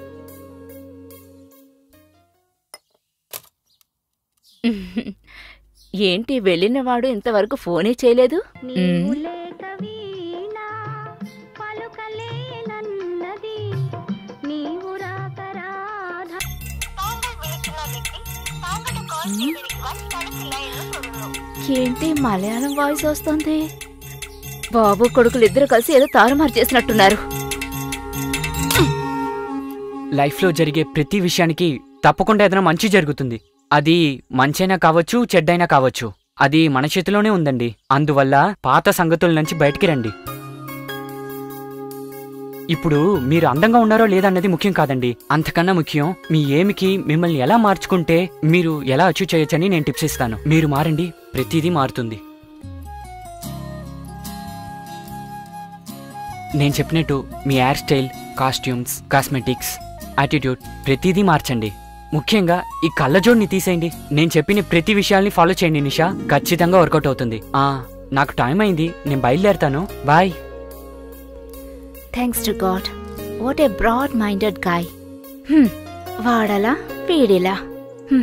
ఏంటి వెళ్ళినవాడు ఇంతవరకు ఫోనే చేయలేదు మ్మ్. ఏంటి మలయాళం వాయిస్ వస్తుంది బాబు కొడుకులు ఇద్దరు కలిసి ఏదో తారుమారు చేసినట్టున్నారు లైఫ్లో జరిగే ప్రతి విషయానికి తప్పకుండా ఏదైనా మంచి జరుగుతుంది అది మంచైనా కావచ్చు చెడ్డైనా కావచ్చు అది మన చేతిలోనే ఉందండి అందువల్ల పాత సంగతుల నుంచి బయటికి రండి ఇప్పుడు మీరు అందంగా ఉన్నారో లేదన్నది ముఖ్యం కాదండి అంతకన్నా ముఖ్యం మీ ఏమికి మిమ్మల్ని ఎలా మార్చుకుంటే మీరు ఎలా అచీవ్ చేయొచ్చని నేను టిప్స్ ఇస్తాను మీరు మారండి ప్రతిదీ మారుతుంది నేను చెప్పినట్టు మీ hair style costumes cosmetics attitude ప్రతిదీ మార్చండి ముఖ్యంగా ఈ కళ్ళజోడిని తీసేయండి నేను చెప్పిన ప్రతి విషయాల్ని ఫాలో చేయండి నిషా ఖచ్చితంగా వర్కౌట్ అవుతుంది ఆ నాకు టైం అయింది నేను బయలుదేరుతాను bye thanks to god what a broad minded guy వాడలా వీడిలా హ్మ్.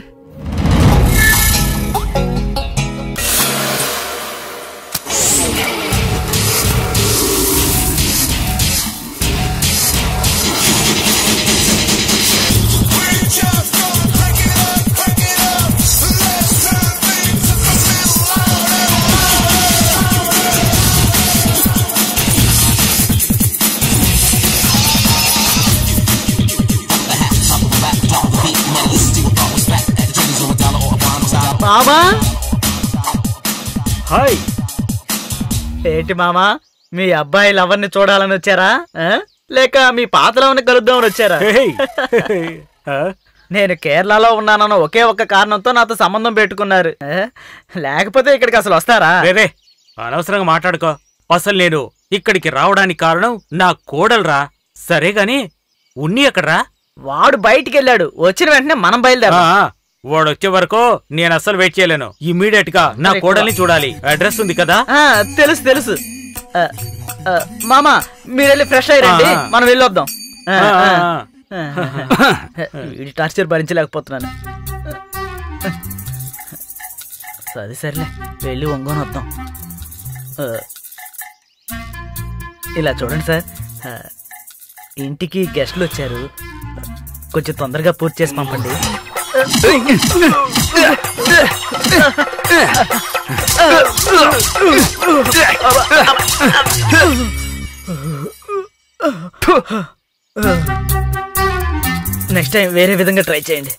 మామా హాయ్ ఏంటి మామా మీ అబ్బాయి లవర్ని చూడాలని వచ్చారా ఆ? లేక మీ పాత లవర్ని కలుద్దామని వచ్చారా నేను కేరళలో ఉన్నానన్న ఒకే ఒక్క కారణంతో నాతో సంబంధం పెట్టుకున్నారు ఆ? లేకపోతే ఇక్కడికి అసలు వస్తారా రేరే అనవసరంగా మాట్లాడుకో అసలు నేను ఇక్కడికి రావడానికి కారణం నా కోడలురా సరే గాని ఉన్ని ఎక్కడ్రా వాడు బయటికి వెళ్ళాడు వచ్చిన వెంటనే మనం ఆ, బయలుదేరా వాడు వచ్చే వరకు నేను అస్సలు వెయిట్ చేయలేను ఇమీడియట్ గా నా కోడల్ని చూడాలి అడ్రస్ ఉంది కదా తెలుసు తెలుసు ఆ, ఆ, మామా మీరు వెళ్ళి ఫ్రెష్ అయ్యండి ఆ, ఆ. మనం వెళ్ళొద్దాం ఆ, ఆ, ఆ. ఆ, ఆ. వీడి టార్చర్ భరించలేకపోతున్నాను అది సర్లే వెళ్ళి ఒంగోని వద్దాం ఆ. ఇలా చూడండి సార్ ఆ, ఇంటికి గెస్ట్లు వచ్చారు కొంచెం తొందరగా పూర్తి చేసి పంపండి నెక్స్ట్ టైం వేరే విధంగా ట్రై చేయండి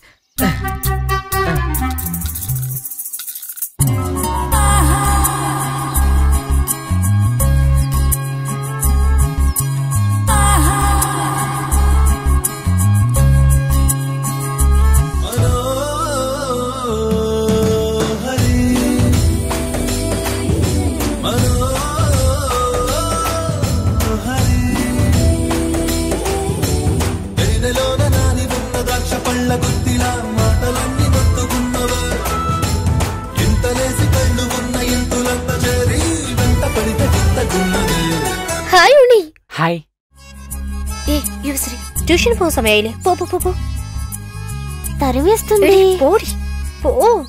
వెన్నెలోన నాని ఉన్న ద్రాక్ష పళ్ళ గుత్తిలా మాటలన్నీ మొత్తుకున్నవా ఎంత లేసి కళ్ళు ఉన్న ఎంతులంత చేరి వెంట పడితే చింతకున్నది హాయ్ ఉని హాయ్ ఏ యువశ్రీ ట్యూషన్ పో సమయాలే పో పో పో పో తరివేస్తుంది ఏయ్, పోడి పో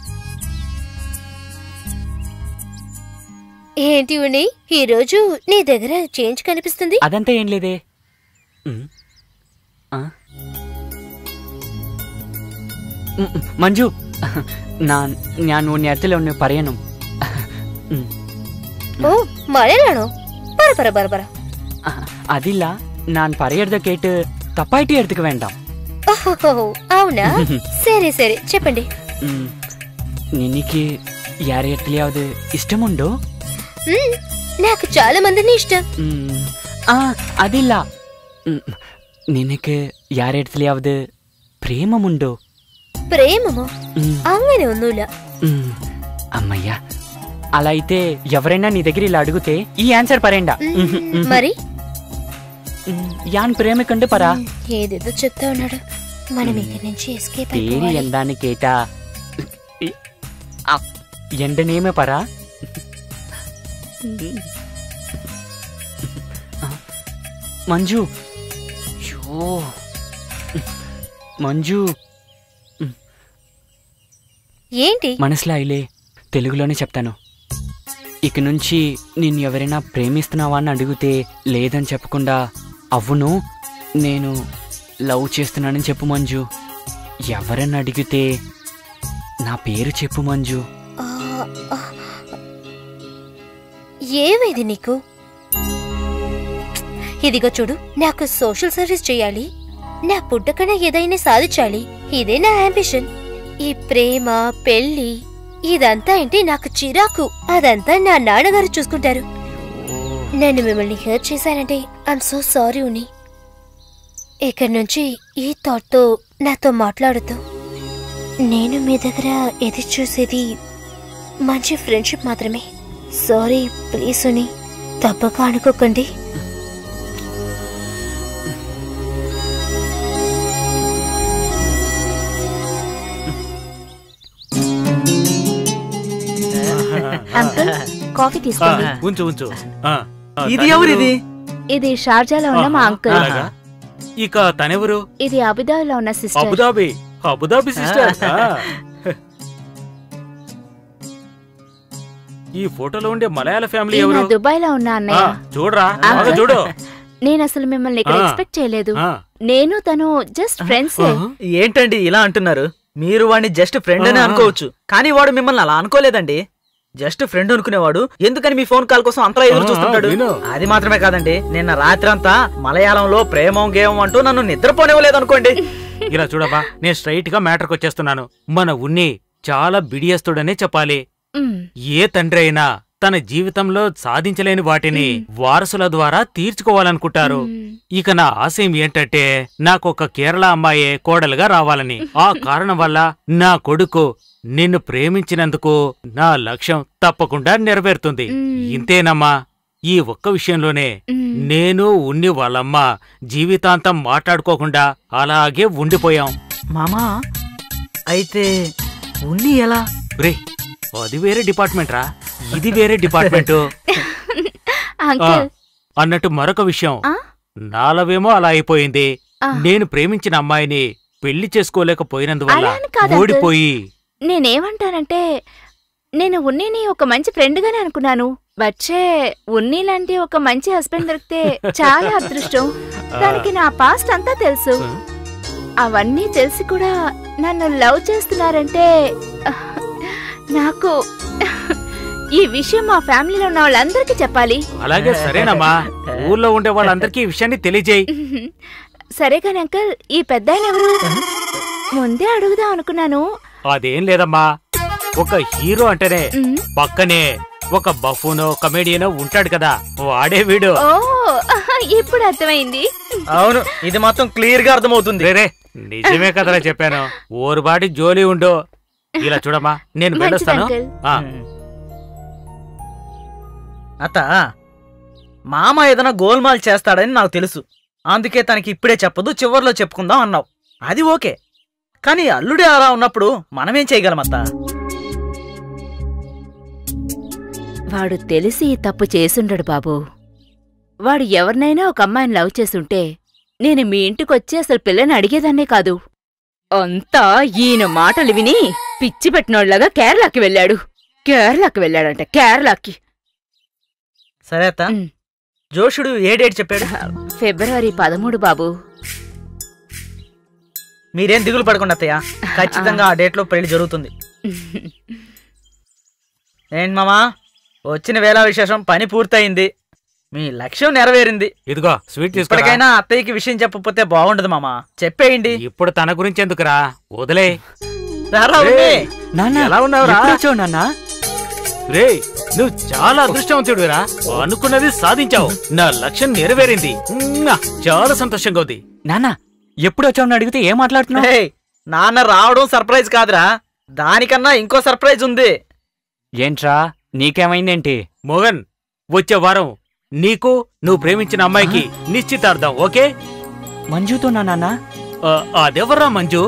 ఏంటి ఉని ఈ రోజు నీ దగ్గర చేంజ్ కనిపిస్తుంది అదంతా ఏం లేదే ఉమ్. ఆ? ഉം, ഉം, മഞ്ജു ഞാൻ ഞാൻ ഉണ്ണിയത്തിൽ ഒന്ന് പറയണം ഉം. ഓ മഴയാണോ പറ പറ പറ പറ അതില്ല ഞാൻ പറയരുത് കേട്ട് തപ്പായിട്ട് എടുത്തുക്ക് വേണ്ട ఓహో అవునా సరే సరే చెప్పండి ഉം. നിനക്ക് యారే ఎట్లయాவது ఇష్టముండో మ్మ్, నాకు చాలా మందిని ఇష్టం ഉം. ആ അതില്ല ഉം. നിനക്ക് యారే ఎట్లయాவது ప్రేమముండో ప్రేమమో ഉം. അങ്ങനെ ഒന്നുമില്ല ఉమ్, అమ్మయ్యా అలా అయితే ఎవరైనా నీ దగ్గర ఇలా అడిగితే ఈ ఆన్సర్ పరేండా మ్మ్, మరి యాన్ ప్రేమికంటే పరా ఏదేదో చెప్తా ఉన్నాడు మనం ఇక్కడి నుంచి ఎస్కేప్ പേര് అయిపోవాలి എന്താണ് കേട്ടാ ആ, എന്റെ നെയ്മ് പറ ആ, മഞ്ജു യോ మంజు ఏంటి మనసులాయిలే తెలుగులోనే చెప్తాను ఇక నుంచి నిన్ను ఎవరైనా ప్రేమిస్తున్నావా అని అడిగితే లేదని చెప్పకుండా అవును నేను లవ్ చేస్తున్నానని చెప్పు మంజు ఎవరన్నా అడిగితే నా పేరు చెప్పు మంజు ఆ, ఆ, ఏమైంది నీకు ఇదిగో చూడు నాకు సోషల్ సర్వీస్ చేయాలి నా పుట్టకన ఏదైనా సాధించాలి ఇదే నా అంబిషన్ ఈ ప్రేమ పెళ్లి ఇదంతా ఏంటి నాకు చిరాకు అదంతా నా నాన్నగారు చూసుకుంటారు నేను మిమ్మల్ని హెల్ప్ చేశానంటే ఐఎమ్ సో సారీ ఉని ఇక్కడి నుంచి ఈ థాట్తో నాతో మాట్లాడుతూ నేను మీ దగ్గర ఎది చూసేది మంచి ఫ్రెండ్షిప్ మాత్రమే సారీ ప్లీజ్ ఉని తప్పక అనుకోకండి అంకుల్ కాఫీ తీసుకోండి ఉంచు ఉంచు ఆ, ఆ, ఇది తనెవరు? ఎవరిది ఇది షార్జాలో ఉన్న మా ఆహా, అంకుల్ అలాగా? ఇక తనెవరు ఇది అబుదాబిలో ఉన్న సిస్టర్ అబుదాబి అబుదాబి సిస్టర్ ఈ ఫోటోలో ఉండే మలయాళ ఫ్యామిలీ ఈయన ఎవరు దుబాయ్ లో ఉన్న ఆ, అన్నయ్య చూడరా బాగా అంకుల్. చూడు నేను అసలు మిమ్మల్ని ఇక్కడ ఆ. ఎక్స్పెక్ట్ చేయలేదు ఆ. నేను తను జస్ట్ ఫ్రెండ్స్ ఏంటండి ఇలా అంటున్నారు మీరు వాడిని జస్ట్ ఫ్రెండ్ అని ఆ. అనుకోవచ్చు కానీ వాడు మిమ్మల్ని అలా అనుకోలేదండి జస్ట్ ఫ్రెండ్ అనుకునేవాడు ఎందుకని మీ ఫోన్ కాల్ కోసం అంతలా ఎదురు ఆ, చూస్తుంటాడు విను. అది మాత్రమే కాదండి నిన్న రాత్రంతా మలయాళంలో ప్రేమం గేమం అంటూ నన్ను నిద్రపోనివ్వలేదు అనుకోండి ఇలా చూడబా నేను స్ట్రైట్ గా మ్యాటర్కి వచ్చేస్తున్నాను మన ఉన్ని చాలా బిడియస్తుడనే చెప్పాలి మ్, ఏ తండ్రి అయినా తన జీవితంలో సాధించలేని వాటిని వారసుల ద్వారా తీర్చుకోవాలనుకుంటారు మ్. ఇక నా ఆశయం ఏంటంటే నాకొక కేరళ అమ్మాయే కోడలుగా రావాలని ఆ కారణం వల్ల నా కొడుకు నిన్ను ప్రేమించినందుకు నా లక్ష్యం తప్పకుండా నెరవేరుతుంది మ్. ఇంతేనమ్మా ఈ ఒక్క విషయంలోనే మ్. నేను ఉన్ని వాళ్ళమ్మ జీవితాంతం మాట్లాడుకోకుండా అలాగే ఉండిపోయాం మామా అయితే ఉన్ని ఎలా రే అది వేరే డిపార్ట్మెంట్ రా ఇది వేరే డిపార్ట్మెంట్ అంకుల్ అన్నట్టు మరొక విషయం ఆ? నాలవేమో అలా అయిపోయింది ఆ. నేను ప్రేమించిన అమ్మాయిని పెళ్లి చేసుకోలేకపోయినందువల్ల అలా అని కాదు, అంకుల్. ఓడిపోయి నేనేమంటానంటే నేను ఉన్నిని ఒక మంచి ఫ్రెండ్ గానే అనుకున్నాను వచ్చే ఉన్ని లాంటి ఒక మంచి హస్బెండ్ దొరికితే చాలా అదృష్టం దానికి నా పాస్ట్ అంతా తెలుసు అవన్నీ తెలిసి కూడా నన్ను లవ్ చేస్తున్నారంటే నాకు ఈ విషయం మా ఫ్యామిలీలో ఉన్న వాళ్ళందరికీ చెప్పాలి అలాగే సరేనమ్మా ఊర్లో ఉండే వాళ్ళందరికీ ఈ విషయాన్ని తెలియజేయి సరే కానీ అంకల్ ఈ పెద్ద ఎవరు ముందే అడుగుదాం అనుకున్నాను అదేం లేదమ్మా ఒక హీరో అంటేనే మ్, పక్కనే ఒక బఫూనో కమేడియనో ఉంటాడు కదా వాడే వీడు ఓ ఇప్పుడు అర్థమైంది అవును ఇది మాత్రం క్లియర్ గా అర్థమవుతుంది రేరే నిజమే కదరా చెప్పాను ఊరుబాటి జోలి ఉండు ఇలా చూడమ్మా నేను మంచిది వెళ్ళొస్తాను అంకుల్ ఆ, అత్త మామ ఏదైనా గోల్మాల్ చేస్తాడని నాకు తెలుసు అందుకే తనకి ఇప్పుడే చెప్పదు చివర్లో చెప్పుకుందాం అన్నావు అది ఓకే కానీ అల్లుడే అలా ఉన్నప్పుడు మనమేం చేయగలం అత్త వాడు తెలిసి ఈ తప్పు చేసుండడు బాబు వాడు ఎవరినైనా ఒక అమ్మాయిని లవ్ చేసుంటే నేను మీ ఇంటికొచ్చి అసలు పిల్లని అడిగేదాన్నే కాదు అంతా ఈయన మాటలు విని పిచ్చి పెట్టినోళ్ళగా కేరళకి వెళ్ళాడు కేరళకి వెళ్ళాడంట కేరళకి సరే అత్త మ్. జోషుడు ఏ డేట్ చెప్పాడు ఫిబ్రవరి పదమూడు బాబు మీరేం దిగులు పడకుండా అత్తయ్య ఖచ్చితంగా ఆ డేట్ లో పెళ్లి జరుగుతుంది ఏంటి మామా వచ్చిన వేళ విశేషం పని పూర్తయింది మీ లక్ష్యం నెరవేరింది ఇదిగో స్వీట్ తీసుకురా ఇప్పటికైనా అత్తయ్యకి విషయం చెప్పకపోతే బాగుండదు మామా చెప్పేయండి ఇప్పుడు తన గురించి ఎందుకురా వదిలే రారా ఉంది. నాన్న ఎలా ఉన్నావురా? ఎప్పుడు వచ్చావు నాన్న రే నువ్వు చాలా అదృష్టవంతుడురా అనుకున్నది సాధించావు నా లక్ష్యం నెరవేరింది మ్మ్. చాలా సంతోషంగా ఉంది నాన్న ఎప్పుడు వచ్చావు అని అడిగితే ఏం మాట్లాడుతున్నావు ఏయ్, నాన్న రావడం సర్ప్రైజ్ కాదురా దానికన్నా ఇంకో సర్ప్రైజ్ ఉంది ఏంట్రా నీకేమైందేంటి మోహన్ వచ్చే వారం నీకు నువ్వు ప్రేమించిన అమ్మాయికి నిశ్చితార్థం ఓకే మంజుతో నా నాన్న ఆ, అదెవర్రా మంజు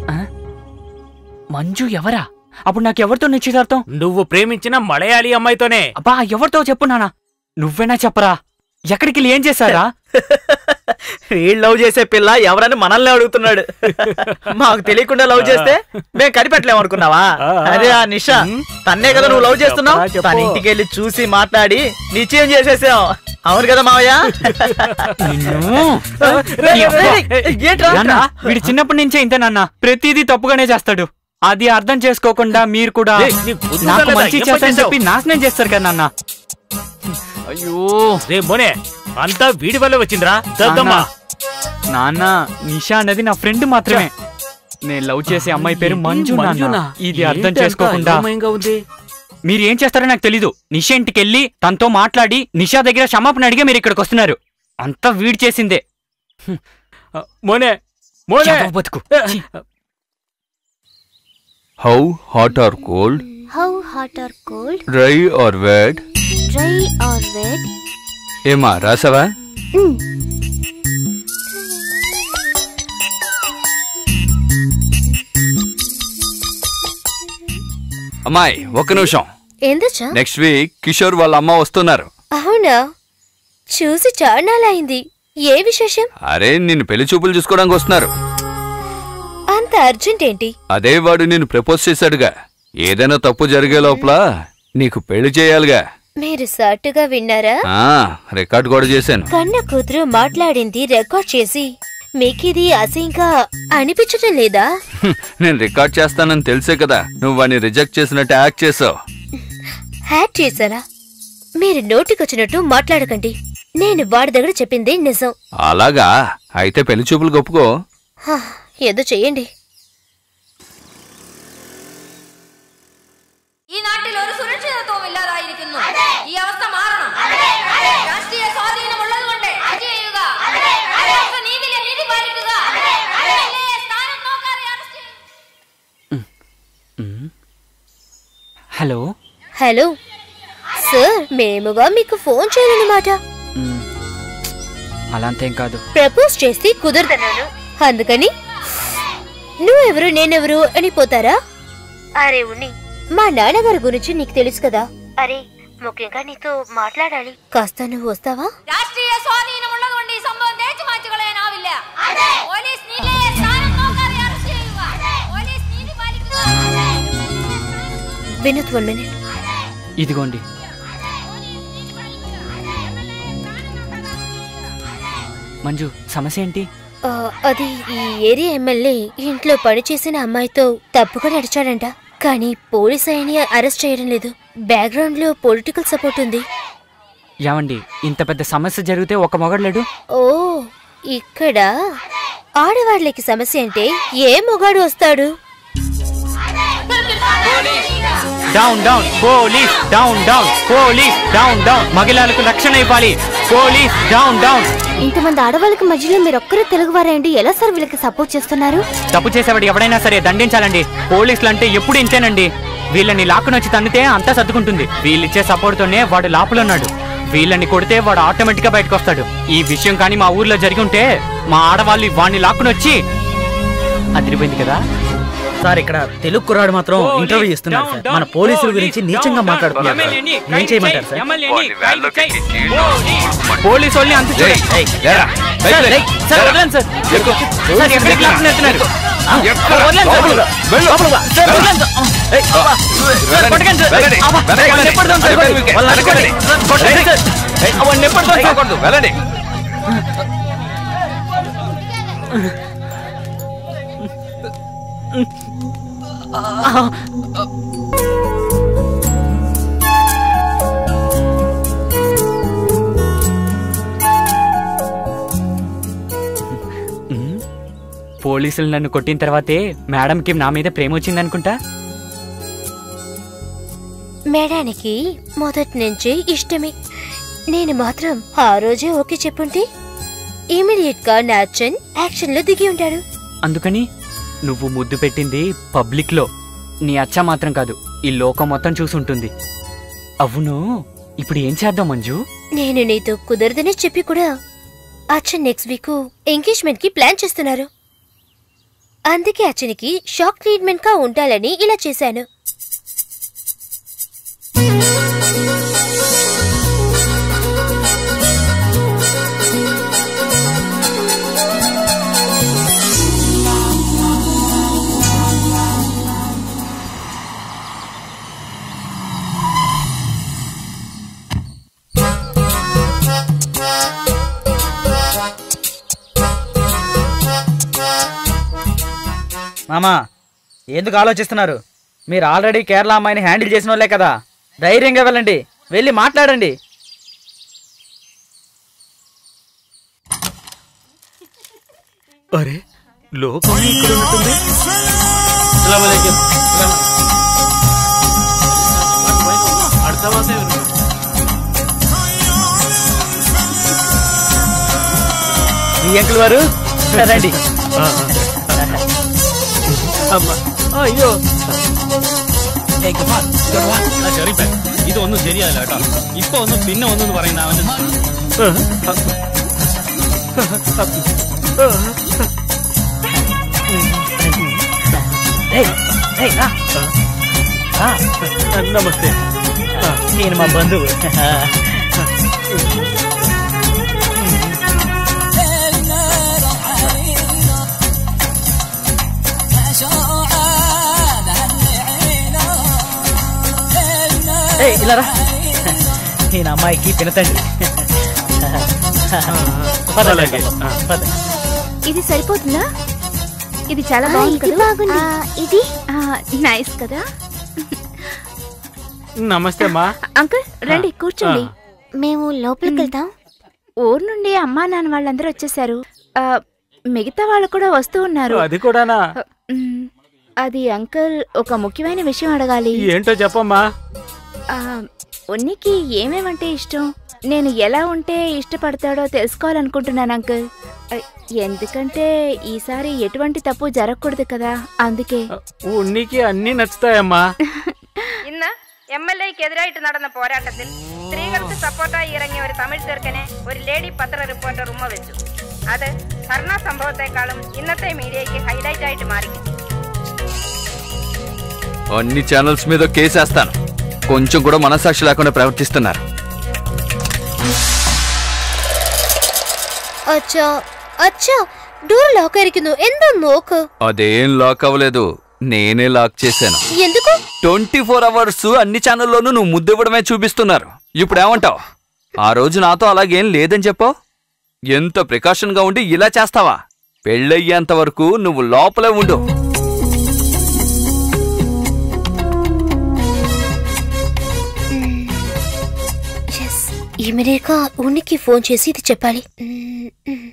మంజు ఎవరా అప్పుడు నాకెవరితో నిశ్చితార్థం నువ్వు ప్రేమించిన మలయాళీ అమ్మాయితోనే అబ్బా ఎవరితో చెప్పు నాన్న నువ్వేనా చెప్పరా ఎక్కడికి వెళ్ళి ఏం చేశారా వీళ్ళు లవ్ చేసే పిల్ల ఎవరని మనల్ని అడుగుతున్నాడు మాకు తెలియకుండా లవ్ చేస్తే మేము కనిపెట్టలేము అనుకున్నావా ఆ, ఆ. అదే ఆ నిషా ఉమ్. తన్నే కదా నువ్వు లవ్ చేస్తున్నావు చెప్పరా, చెప్పు. తన ఇంటికి వెళ్ళి చూసి మాట్లాడి నిశ్చయం చేసేసాం అవును కదా మావయ్య నిన్ను రేయ్, రేయ్, రేయ్, ఏంట్రా? నాన్న వీడి చిన్నప్పటి నుంచే ఇంతే నాన్న ప్రతిదీ తప్పుగానే చేస్తాడు అది అర్థం చేసుకోకుండా మీరు కూడా ఏయ్, నీకు బుద్ధి నాకు ఉందా మంచి లేదా? చేస్తానని ఏం చెప్పి నాశనం చేస్తారు కదా నాన్న అయ్యో రే మోనే అంతా వీడి వల్ల వచ్చిందిరా దద్దమ్మా నాన్న నిషా అన్నది నా ఫ్రెండ్ మాత్రమే నేను లవ్ చేసే అమ్మాయి పేరు మంజు నాన్న ఇది అర్థం ఏంటి అంత చేసుకోకుండా అయోమయంగా ఉంది మీరు ఏం చేస్తారో నాకు తెలీదు నిషా ఇంటికి వెళ్ళి తనతో మాట్లాడి నిషా దగ్గర క్షమాపణ అడిగే మీరు ఇక్కడికి వస్తున్నారు అంతా వీడి చేసిందే ఆ, మోనే మోనే చెత్త బతుకు ఛీ. How hot or cold how hot or cold dry or wet dry or wet ఏమా రాసావా అమ్మాయి ఒక్క నిమిషం ఎందుచా నెక్స్ట్ వీక్ కిషోర్ వాళ్ళ అమ్మ వస్తున్నారు అవునా చూసి చాన్నాలైంది ఏ విశేషం అరే నిన్ను పెళ్లి చూపులు చూసుకోవడానికి వస్తున్నారు అంత అర్జెంట్ ఏంటి అదే వాడు నిన్ను ప్రపోజ్ చేశాడుగా ఏదైనా తప్పు జరిగే లోపల నీకు పెళ్లి చేయాలిగా మీరు సాటుగా విన్నారా ఆ రికార్డ్ కూడా చేశాను కన్న కూతురు మాట్లాడింది రికార్డ్ చేసి మీకిది అసహ్యంగా అనిపించటం లేదా హ్మ్, నేను రికార్డ్ చేస్తానని తెలిసే కదా నువ్వు వాడిని రిజెక్ట్ చేసినట్టు యాక్ట్ చేసావు హ్యాక్ చేశారా మీరు నోటికొచ్చినట్టు మాట్లాడకండి నేను వాడి దగ్గర చెప్పింది నిజం అలాగా అయితే పెళ్లి చూపులు గొప్పుకో హా, ఏదో చెయ్యండి ഈ നാട്ടിൽ ഒരു സുരക്ഷിതത്വവും ഇല്ലാതായിരിക്കുന്നു ഈ അവസ്ഥ മാറണം രാഷ്ട്രീയ സ്വാധീനമുള്ളത് കൊണ്ട് അത് ചെയ്യുക അന്താരാഷ്ട്ര നീതിയിലെ നീതി പാലിക്കുക MLA സ്ഥാനം നോക്കാതെ അറസ്റ്റ് ചെയ്യുക హలో హలో సార్ మేముగా మీకు ఫోన్ చేయాలన్నమాట మ్, అలా అంతేం కాదు ప్రపోజ్ చేసి కుదరదన్నాను అందుకని నువ్వెవరు నేనెవరు అని పోతారా అరే ఉన్ని మా నాన్నగారి గురించి నీకు తెలుసు కదా అరే ముఖ్యంగా నీతో మాట్లాడాలి కాస్త నువ్వు వస్తావా രാഷ്ട്രീയ സ്വാധീനമുള്ളത് കൊണ്ട് ഈ സംഭവം തേച്ചു മാറ്റി കളയാനാവില്ല പോലീസ് നീതിയിലെ സ്ഥാനം നോക്കാതെ അറസ്റ്റ് ചെയ്യുക പോലീസ് നീതി പാലിക്കുക వినోద్ వన్ మినిట్ ఇదిగోండి మంజు సమస్య ఏంటి ఆ, అది ఈ ఏరియా ఎమ్మెల్యే ఇంట్లో పనిచేసిన అమ్మాయితో తప్పుగా నడిచాడంట కానీ పోలీస్ ఆయన్ని అరెస్ట్ చేయడం లేదు బ్యాక్గ్రౌండ్ లో పొలిటికల్ సపోర్ట్ ఉంది ఏమండి ఇంత పెద్ద సమస్య జరిగితే ఒక మొగడలేడు ఓ ఇక్కడ ఆడవాళ్ళకి సమస్య అంటే ఏ మొగాడు వస్తాడు down down police down down police down down మహిళలకు రక్షణ ఇవ్వాలి పోలీస్ డౌన్ డౌన్ ఇంతమంది ఆడవాళ్ళకి మధ్యలో మీరు ఒక్కరే తెలుగువారండి ఎలా సార్ వీళ్ళకి సపోర్ట్ చేస్తున్నారు తప్పు చేసేవాడు ఎవడైనా సరే దండించాలండి పోలీసులు అంటే ఎప్పుడు ఇంతేనండి వీళ్ళని లాక్కుని వచ్చి తన్నితే అంతా సర్దుకుంటుంది వీళ్ళిచ్చే సపోర్ట్ తోనే వాడు లోపలున్నాడు వీళ్ళని కొడితే వాడు ఆటోమేటిక్ గా బయటకు వస్తాడు ఈ విషయం కానీ మా ఊర్లో జరిగి ఉంటే మా ఆడవాళ్ళు వాడిని లాక్కుని వచ్చి అదిరిపోయింది కదా సార్ ఇక్కడ తెలుగు కుర్రాడు మాత్రం పోలీస్ ఇంటర్వ్యూ ఇస్తున్నారు సార్ డౌన్ మన డౌన్ పోలీసుల పోలీస్ గురించి డౌన్ నీచంగా డౌన్ మాట్లాడుతున్నారు సార్. ఎమ్మెల్యేని ఏం ఖైదు చేయమంటారు చేయి, సార్ ఎమ్మెల్యేని ఖైదు చేయి. పోలీస్- పోలీస్ వాళ్ళని అంత చూడండి ఏయ్, సార్, ఏయ్, సార్, వదలండి సార్. సార్, ఎక్కడికి లాక్కుని వెళ్తున్నారు? ఆ, సార్, వదలండి సార్. లోపలికి రా. సార్, వదలండి సార్. ఏయ్, అబ్బా. సార్, కొట్టకండి సార్. అబ్బా, వాళ్ళని ఎప్పుడుదాం సార్, వాళ్ళని అనుకోండి. సార్, కొట్టకండి సార్. ఏయ్, వాళ్ళని ఎప్పుడుదాం సార్. వెళ్ళండి పోలీసులు నన్ను కొట్టిన తర్వాతే మేడంకి నా మీద ప్రేమ వచ్చిందనుకుంటా మేడానికి మొదటి నుంచి ఇష్టమే నేను మాత్రం ఆ రోజే ఓకే చెప్పుంటే ఇమీడియట్ గా నాచన్ యాక్షన్ లో దిగి ఉంటాడు అందుకని నువ్వు ముద్దు పెట్టింది పబ్లిక్ లో నీ అచ్చ మాత్రం కాదు ఈ లోకం మొత్తం చూసుంటుంది అవును ఇప్పుడు ఏం చేద్దాం మంజు నేను నీతో కుదరదని చెప్పి కూడా అచ్చన్ నెక్స్ట్ వీక్ ఎంగేజ్మెంట్ కి ప్లాన్ చేస్తున్నారు అందుకే అచ్చనికి షాక్ ట్రీట్మెంట్ గా ఉండాలని ఇలా చేశాను మామా ఎందుకు ఆలోచిస్తున్నారు మీరు ఆల్రెడీ కేరళ అమ్మాయిని హ్యాండిల్ చేసిన వాళ్ళే కదా ధైర్యంగా వెళ్ళండి వెళ్ళి మాట్లాడండి అరే లోకం ఇక్కడ ఉన్నట్టుంది మీ అంకుల్ వారు రండి അയ്യോ ചെറിയ ഇതൊന്നും ശരിയല്ല കേട്ടോ ഇപ്പൊ ഒന്നും പിന്നെ ഒന്നും പറയുന്ന അവന് ఏయ్, ఏయ్, రా. రా. నమస్తే ఈయన మా బంధువు ఏయ్, ఇలా రా ఈయన అమ్మాయికి పినతండ్రి పదండి, అలాగే. ఆ. పదండి. ఇది సరిపోతుందా ఇది చాలా బాగుంది కదా బాగుంది ఇది నైస్ కదా నమస్తే అమ్మా అంకుల్ రండి కూర్చోండి ఆ. మేము లోపలికి వెళ్తాం ఊరు నుండి అమ్మా నాన్న వాళ్ళందరూ వచ్చేసారు ఆ, మిగతా వాళ్ళు కూడా వస్తూ ఉన్నారు అది కూడానా మ్, అది అంకుల్ ఒక ముఖ్యమైన విషయం అడగాలి ఏంటో చెప్పమ్మా ఆ, ఉన్నికి ఏమేమంటే ఇష్టం నేను ఎలా ఉంటే ఇష్టపడతాడో తెలుసుకోవాలనుకుంటున్నాను అంకుల్ ఆ, ఎందుకంటే ఈసారి ఎటువంటి తప్పు జరగకూడదు కదా అందుకే ഉണ്ണിക്ക് അന്നി നച്ചുത്തായമ്മ ഇന്ന് എം എൽ എക്ക് എതിരായിട്ട് നടന്ന പോരാട്ടത്തിൽ സ്ത്രീകൾക്ക് സപ്പോർട്ടായി ഇറങ്ങിയ ഒരു തമിഴ് ചെറുക്കനെ ഒരു ലേഡി പത്ര റിപ്പോർട്ടർ ഉമ്മ വെച്ചു അത് ധർണ സംഭവത്തെക്കാളും ഇന്നത്തെ മീഡിയയ്ക്ക് ഹൈലൈറ്റ് ആയിട്ട് മാറി అన్ని ఛానల్స్ మీద కేసేస్తాను కొంచెం కూడా మనసాక్షి లేకుండా ప్రవర్తిస్తున్నారు അച്ഛാ അച്ഛാ ഡോർ ലോക്ക് ആയിരിക്കുന്നു എന്താ നോക്ക് అదేం లాక్ అవ్వలేదు నేనే లాక్ చేశాను ఎందుకు ట్వంటీ ఫోర్ అవర్స్ అన్ని ఛానల్లోనూ నువ్వు ముద్దివ్వడమే చూపిస్తున్నారు ఇప్పుడు ఏమంటావు ఆ రోజు నాతో అలాగేం లేదని చెప్పావు ఎంత ప్రికాషన్ గా ఉండి ఇలా చేస్తావా పెళ్ళయ్యేంత వరకు నువ్వు లోపలే ఉండు ఎస్ ఇమీడియట్ గా ఉనికి ఫోన్ చేసి ఇది చెప్పాలి మ్మ్, మ్మ్.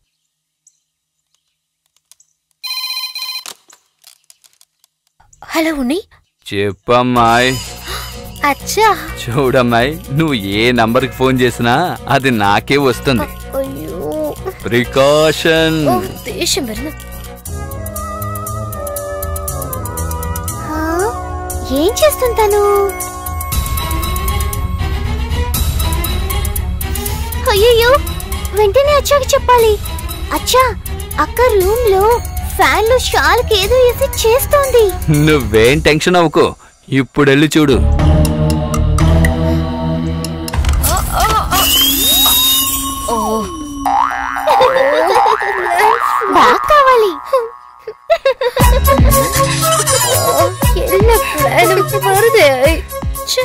హలో ఉన్ని చెప్పమ్మాయ్ అచ్చా చూడమ్మాయి నువ్వు ఏ నంబర్కి ఫోన్ చేసినా అది నాకే వస్తుంది అయ్యో ప్రికాషన్ ఓ దేశం വരുന്നു ఏం చేస్తుంటాను అయ్యయ్యో వెంటనే అచ్చాకి చెప్పాలి అచ్చా అక్క రూమ్ లో ఫ్యాన్ లో షాల్కి ఏదో వేసి చేస్తోంది నువ్వేం టెన్షన్ అవ్వకు ఇప్పుడు వెళ్ళి చూడు ఓ నాకు కావాలి എല്ലാ പ്ലാനും വെറുതെ ആയി ഛെ.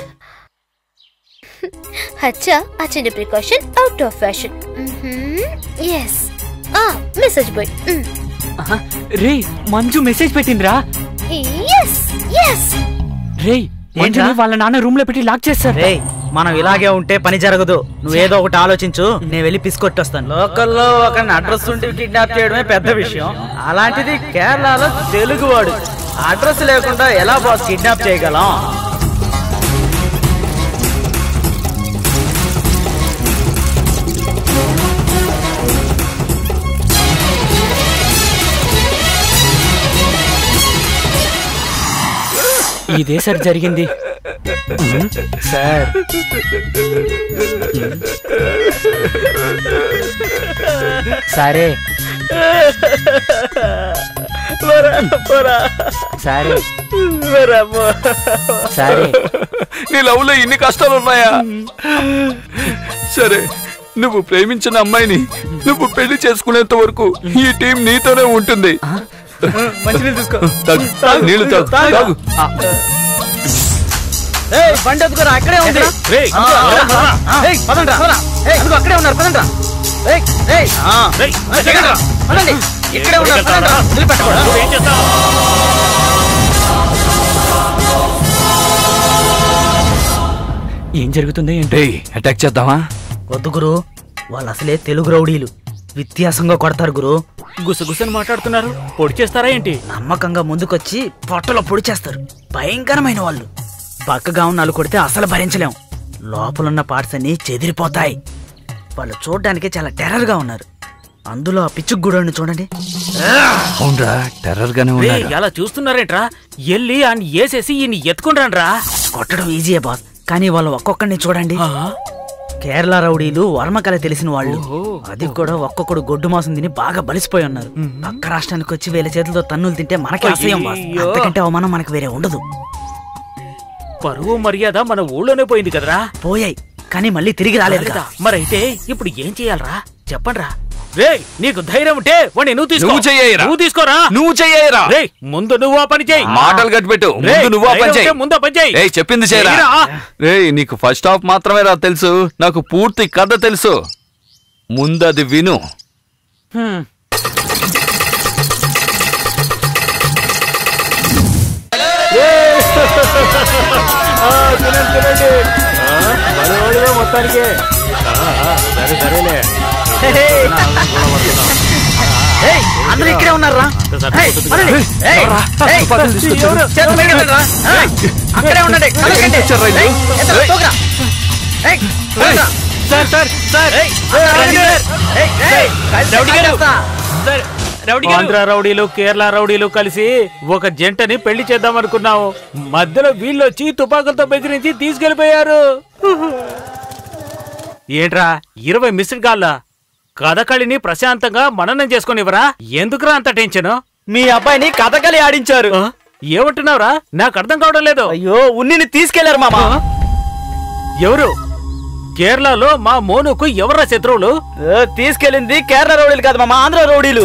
അച്ഛാ അച്ഛന്റെ precaution out of fashion yes ആ మెసేజ్ బాయ్ రే మంజు మెసేజ్ పెట్టిందిరా ఎస్ ఎస్ రే మంజుని వాళ్ళ నాన్న రూమ్ లో పెట్టి లాక్ చేస్తారు రేయ్ మనం ఇలాగే ఉంటే పని జరగదు నువ్వేదో ఒకటి ఆలోచించు నేను వెళ్ళి పిసుకొట్టొస్తాను లోకల్లో ఒక అడ్రస్ ఉండి కిడ్నాప్ చేయడమే పెద్ద విషయం అలాంటిది కేరళలో తెలుగువాడు అడ్రస్ లేకుండా ఎలా బాస్ కిడ్నాప్ చేయగలం ఇదే సార్ జరిగింది సార్ సరే సరే సరే నీ లవ్ లో ఇన్ని కష్టాలు ఉన్నాయా సరే నువ్వు ప్రేమించిన అమ్మాయిని నువ్వు పెళ్లి చేసుకునేంత వరకు ఈ టీం నీతోనే ఉంటుంది మంచినీళ్ళు తీసుకో తాగు, తాగు, నీళ్లు తాగు, తాగు. ఏయ్, బండి ఎత్తుకోరా అక్కడే ఉంది రేయ్, ఆ, ఆ, ఏయ్, పదండ్రా. ఏయ్, అదిగో అక్కడే ఉన్నారు పదండ్రా ఏయ్, ఏయ్, ఆ, రేయ్, ఆ, దిగండ్రా. పదండి ఇక్కడే ఉన్నారు పదండ్రా. వదిలిపెట్టకూడదు నువ్వేం చేస్తావు ఏం జరుగుతుందో ఏంటో డేయ్ అటాక్ చేద్దామా వద్దు గురు వాళ్ళు అసలే తెలుగు రౌడీలు వ్యత్యాసంగా కొడతారు గురు గుసగుసని మాట్లాడుతున్నారు పొడి చేస్తారా ఏంటి నమ్మకంగా ముందుకొచ్చి పొట్టలో పొడి చేస్తారు భయంకరమైన వాళ్ళు పక్కగా ఉన్న వాళ్ళు కొడితే అసలు భరించలేం లోపలున్న పార్ట్స్ అన్ని చెదిరిపోతాయి వాళ్ళు చూడడానికి చాలా టెర్రర్ గా ఉన్నారు అందులో ఆ పిచ్చుకు గుడని చూడండి అవునరా టెర్రర్ గానే రేయ్, ఉన్నాడు అలా చూస్తున్నారేంట్రా ఎల్లి అని ఏసేసి ఈయన ఎత్తుకుంటాన్రా కొట్టడం ఈజీయే బాస్ కానీ వాళ్ళు ఒక్కొక్కడిని చూడండి కేరళ రౌడీలు వర్మకళ తెలిసిన వాళ్ళు అది కూడా ఒక్కొక్కడు గొడ్డు మాసం తిని బాగా బలిసిపోయి ఉన్నారు పక్క రాష్ట్రానికి వచ్చి వీళ్ళ చేతులతో తన్నులు తింటే మనకి అసహ్యం బాస్ అయ్యయ్యో. అంతకంటే అవమానం మనకు వేరే ఉండదు పరువు మర్యాద మన ఊళ్ళోనే పోయింది కదరా పోయాయి కానీ మళ్ళీ తిరిగి రాలేదు కదా మరైతే ఇప్పుడు ఏం చెయ్యాలరా చెప్పండ్రా రే నీకు ధైర్యం ఉంటే వాడిని నువ్వు తీసుకో నువ్వు చెయ్యరా? నువ్వు తీసుకోరా నువ్వు చెయ్యరా రే ముందు నువ్వు ఆ పని చెయ్యి మాటలు కట్టిపెట్టు రేయ్, ముందు నువ్వు ఆ పని ధైర్యం చెయ్యి ఉంటే ముందు ఆ పని చెయ్యి ఏయ్ చెప్పింది చేయరా చెయ్యరా? రేయ్ నీకు ఫస్ట్ హాఫ్ మాత్రమే రా తెలుసు నాకు పూర్తి కథ తెలుసు ముందు అది విను హ్మ్. మొత్తానికి సరే సరేలే ఏయ్, అందరూ ఇక్కడే ఉన్నారా ఏయ్, పదండి. ఏయ్, ఏయ్, ఎవరు? చేతులు పైకి ఎత్తండి రా. ఆ, అక్కడే ఉండండి కదలకండి. తెచ్చారా ఇల్లు? ఏయ్, ఎత్తరా, తోకరా. ఏయ్, తోకరా. సార్ సార్ సార్ ఏయ్, రండి సార్. ఏయ్, ఏయ్, కలిసి రౌడీ గారు. కాజేస్తా. సార్ ఆంధ్ర రౌడీలు కేరళ రౌడీలు కలిసి ఒక జంటని పెళ్లి చేద్దాం అనుకున్నాము మధ్యలో వీళ్ళు వచ్చి తుపాకులతో బెదిరించి తీసుకెళ్లిపోయారు ఏంట్రా ఇరవై మిస్డ్ కాల్లా కథకళిని ప్రశాంతంగా మననం చేసుకునివరా ఎందుకురా అంత టెన్షన్ మీ అబ్బాయిని కథకలి ఆడించారు ఏమంటున్నావురా నాకు అర్థం కావడం లేదు అయ్యో ఉన్నిని తీసుకెళ్లారు మామ ఎవరు కేరళలో మా మోనుకు ఎవరా శత్రువులు ఏ, తీసుకెళ్ళింది కేరళ రౌడీలు కాదు మామ ఆంధ్ర రౌడీలు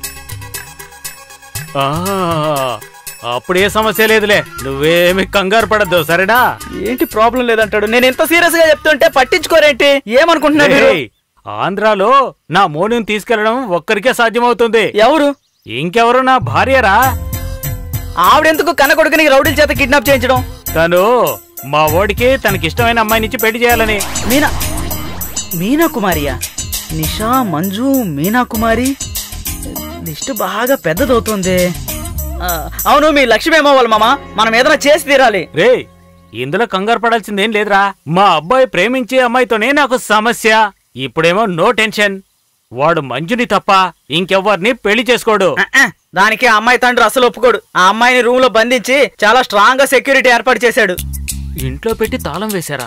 ఆ, అప్పుడే సమస్య లేదులే నువ్వేమి కంగారు పడద్దు సరేనా ఏంటి ప్రాబ్లం లేదంటాడు నేను ఎంత సీరియస్ గా చెప్తుంటే పట్టించుకోరేంటి ఏమనుకుంటున్నా మీరు ఏయ్, ఆంధ్రాలో నా మోనిని తీసుకెళ్లడం ఒక్కరికే సాధ్యమవుతుంది ఎవరు ఇంకెవరు నా భార్యరా ఆవిడెందుకు కన్నకొడుకుని రౌడీల చేత కిడ్నాప్ చేయించడం తను మా ఓడికి తనకిష్టమైన అమ్మాయినిచ్చి పెళ్లి చేయాలని మీనా మీనా కుమారియా నిషా మంజు మీనా కుమారి లిస్టు బాగా పెద్దదవుతుంది ఆ, అవును మీ లక్ష్మి ఏమో వాళ్ళు మామ మనం ఏదైనా చేసి తీరాలి రే ఇందులో కంగారు పడాల్సిందేం లేదురా మా అబ్బాయి ప్రేమించే అమ్మాయితోనే నాకు సమస్య ఇప్పుడేమో నో టెన్షన్ వాడు మంజుని తప్ప ఇంకెవ్వరిని పెళ్లి చేసుకోడు ఆ, ఆ, దానికి ఆ అమ్మాయి తండ్రి అసలు ఒప్పుకోడు ఆ అమ్మాయిని రూమ్ లో బంధించి చాలా స్ట్రాంగ్ గా సెక్యూరిటీ ఏర్పాటు చేశాడు ఇంట్లో పెట్టి తాళం వేశారా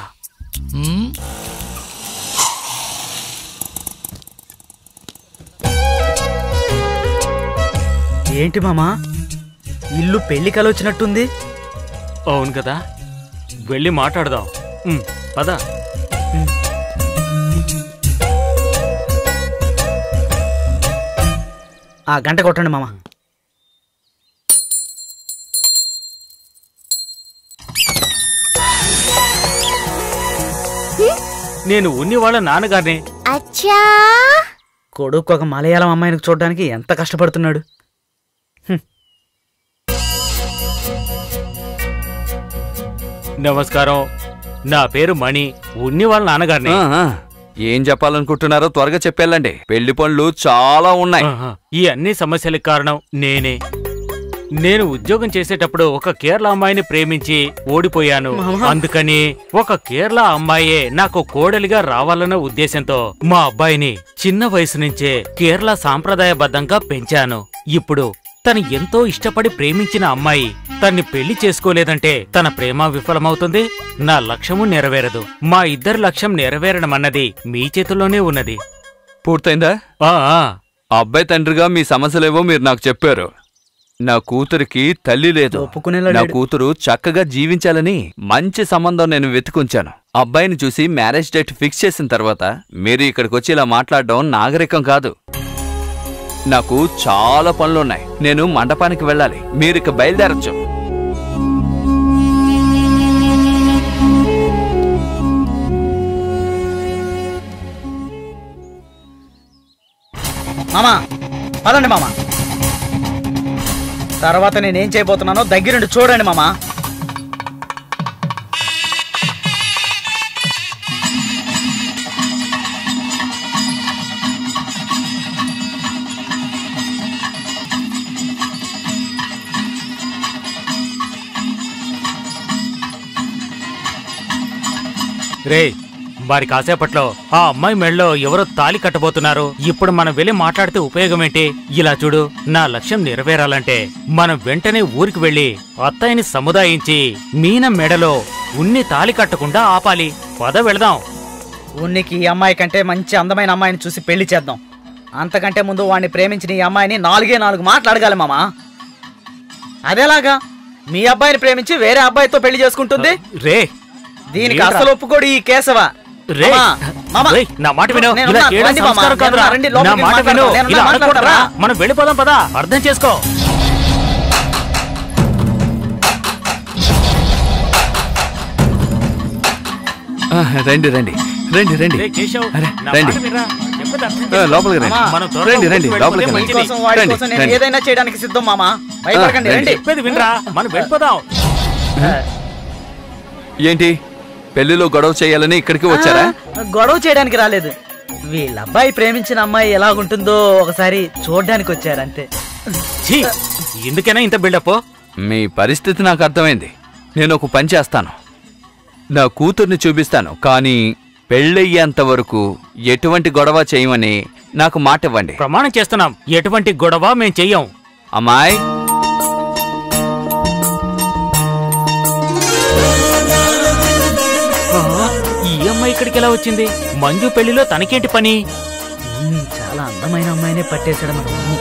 ఏంటి మామా ఇల్లు పెళ్లి కలొచ్చినట్టుంది అవును కదా వెళ్ళి మాట్లాడదాం ఉమ్, పద ఆ గంట కొట్టండి మామ నేను ఉన్ని వాళ్ళ నాన్నగారిని అచ్చా కొడుకు ఒక మలయాళం అమ్మాయిని చూడడానికి ఎంత కష్టపడుతున్నాడు నమస్కారం నా పేరు మణి ఉన్ని వాళ్ళ నాన్నగారిని ఆ, ఆ. ఏం చెప్పాలనుకుంటున్నారో త్వరగా చెప్పేళ్ళండి పెళ్లి పనులు చాలా ఉన్నాయి ఆహా, ఈ అన్ని సమస్యలకు కారణం నేనే నేను ఉద్యోగం చేసేటప్పుడు ఒక కేరళ అమ్మాయిని ప్రేమించి ఓడిపోయాను అందుకని ఒక కేరళ అమ్మాయే నాకు కోడలిగా రావాలన్న ఉద్దేశంతో మా అబ్బాయిని చిన్న వయసు నుంచే కేరళ సాంప్రదాయబద్ధంగా పెంచాను ఇప్పుడు తను ఎంతో ఇష్టపడి ప్రేమించిన అమ్మాయి తన్ని పెళ్లి చేసుకోలేదంటే తన ప్రేమ విఫలమవుతుంది నా లక్ష్యము నెరవేరదు మా ఇద్దరి లక్ష్యం నెరవేరడం అన్నది మీ చేతుల్లోనే ఉన్నది పూర్తయిందా ఆ ఆ. ఆ అబ్బాయి తండ్రిగా మీ సమస్యలేవో మీరు నాకు చెప్పారు నా కూతురికి తల్లి లేదు ఒప్పుకునేలా నా లేడు. కూతురు చక్కగా జీవించాలని మంచి సంబంధం నేను వెతుకుంచాను అబ్బాయిని చూసి మ్యారేజ్ డేట్ ఫిక్స్ చేసిన తర్వాత మీరు ఇక్కడికి వచ్చి ఇలా మాట్లాడడం నాగరికం కాదు నాకు చాలా పనులున్నాయి నేను మండపానికి వెళ్ళాలి మీరు ఇక బయలుదేరచ్చు మామా పదండి మామా తర్వాత నేనేం చేయబోతున్నానో దగ్గరుండి చూడండి మామా రే మరి కాసేపట్లో ఆ అమ్మాయి మెళ్ళలో ఎవరో తాలి కట్టబోతున్నారు ఇప్పుడు మనం వెళ్ళి మాట్లాడితే ఉపయోగం ఏంటి ఇలా చూడు నా లక్ష్యం నెరవేరాలంటే మనం వెంటనే ఊరికి వెళ్ళి అత్తయ్యని సముదాయించి మీన మెడలో ఉన్ని తాలి కట్టకుండా ఆపాలి పద వెళదాం ఉన్నికి ఈ అమ్మాయి కంటే మంచి అందమైన అమ్మాయిని చూసి పెళ్లి చేద్దాం అంతకంటే ముందు వాడిని ప్రేమించిన ఈ అమ్మాయిని నాలుగే నాలుగు మాటలు అడగాలి మామా అదేలాగా మీ అబ్బాయిని ప్రేమించి వేరే అబ్బాయితో పెళ్లి చేసుకుంటుంది రే దీనికి ఏంట్రా? అసలు ఒప్పుకోడు ఈ కేశవ రే మామా, మామా. రేయ్, నా మాట విను నేను ఇలా ఉన్నా, చేయడం రండి మామా, సంస్కారం నేను కాదురా ఉన్నా, రండి, నా లోపలికి మాట విను మాట్లాడతారా? నేను ఇలా ఉన్నా, అనకూడదురా మాట్లాడతారా? మనం వెళ్ళిపోదాం పదా అర్థం చేసుకో ఆ, రండి రండి రండి రండి రే కేశవ్ అరే, నా రండి మాట వినరా? చెప్పేది అర్థం ఆ, చేసుకో. లోపలికి రండి మామా, మనం త్వరగా రండి రండి ఊరికి లోపలికి వెళ్ళిపోతే రండి మీ కోసం వాడి రండి, కోసం నేను రండి. ఏదైనా చేయడానికి సిద్ధం మామా భయపడకండి ఆ, రండి చెప్పేది వినరా మనం వెళ్ళిపోదాం ఏంటి పెళ్లిలో గొడవ చేయాలని ఇక్కడికి వచ్చారా ఆ, గొడవ చేయడానికి రాలేదు వీళ్ళ అబ్బాయి ప్రేమించిన అమ్మాయి ఎలాగుంటుందో ఒకసారి చూడడానికి వచ్చారు అంతే ఛీ, ఎందుకైనా ఇంత బిల్డప్ మీ పరిస్థితి నాకు అర్థమైంది నేను ఒక పని చేస్తాను నా కూతుర్ని చూపిస్తాను కానీ పెళ్ళయ్యేంత వరకు ఎటువంటి గొడవ చేయమని నాకు మాట ఇవ్వండి ప్రమాణం చేస్తున్నాం ఎటువంటి గొడవ మేం చెయ్యం అమ్మాయి ఆ, ఈ అమ్మాయి ఇక్కడికి ఎలా వచ్చింది మంజు పెళ్లిలో తనకేంటి పని ఉమ్, చాలా అందమైన అమ్మాయినే పట్టేశాడు మన మామ.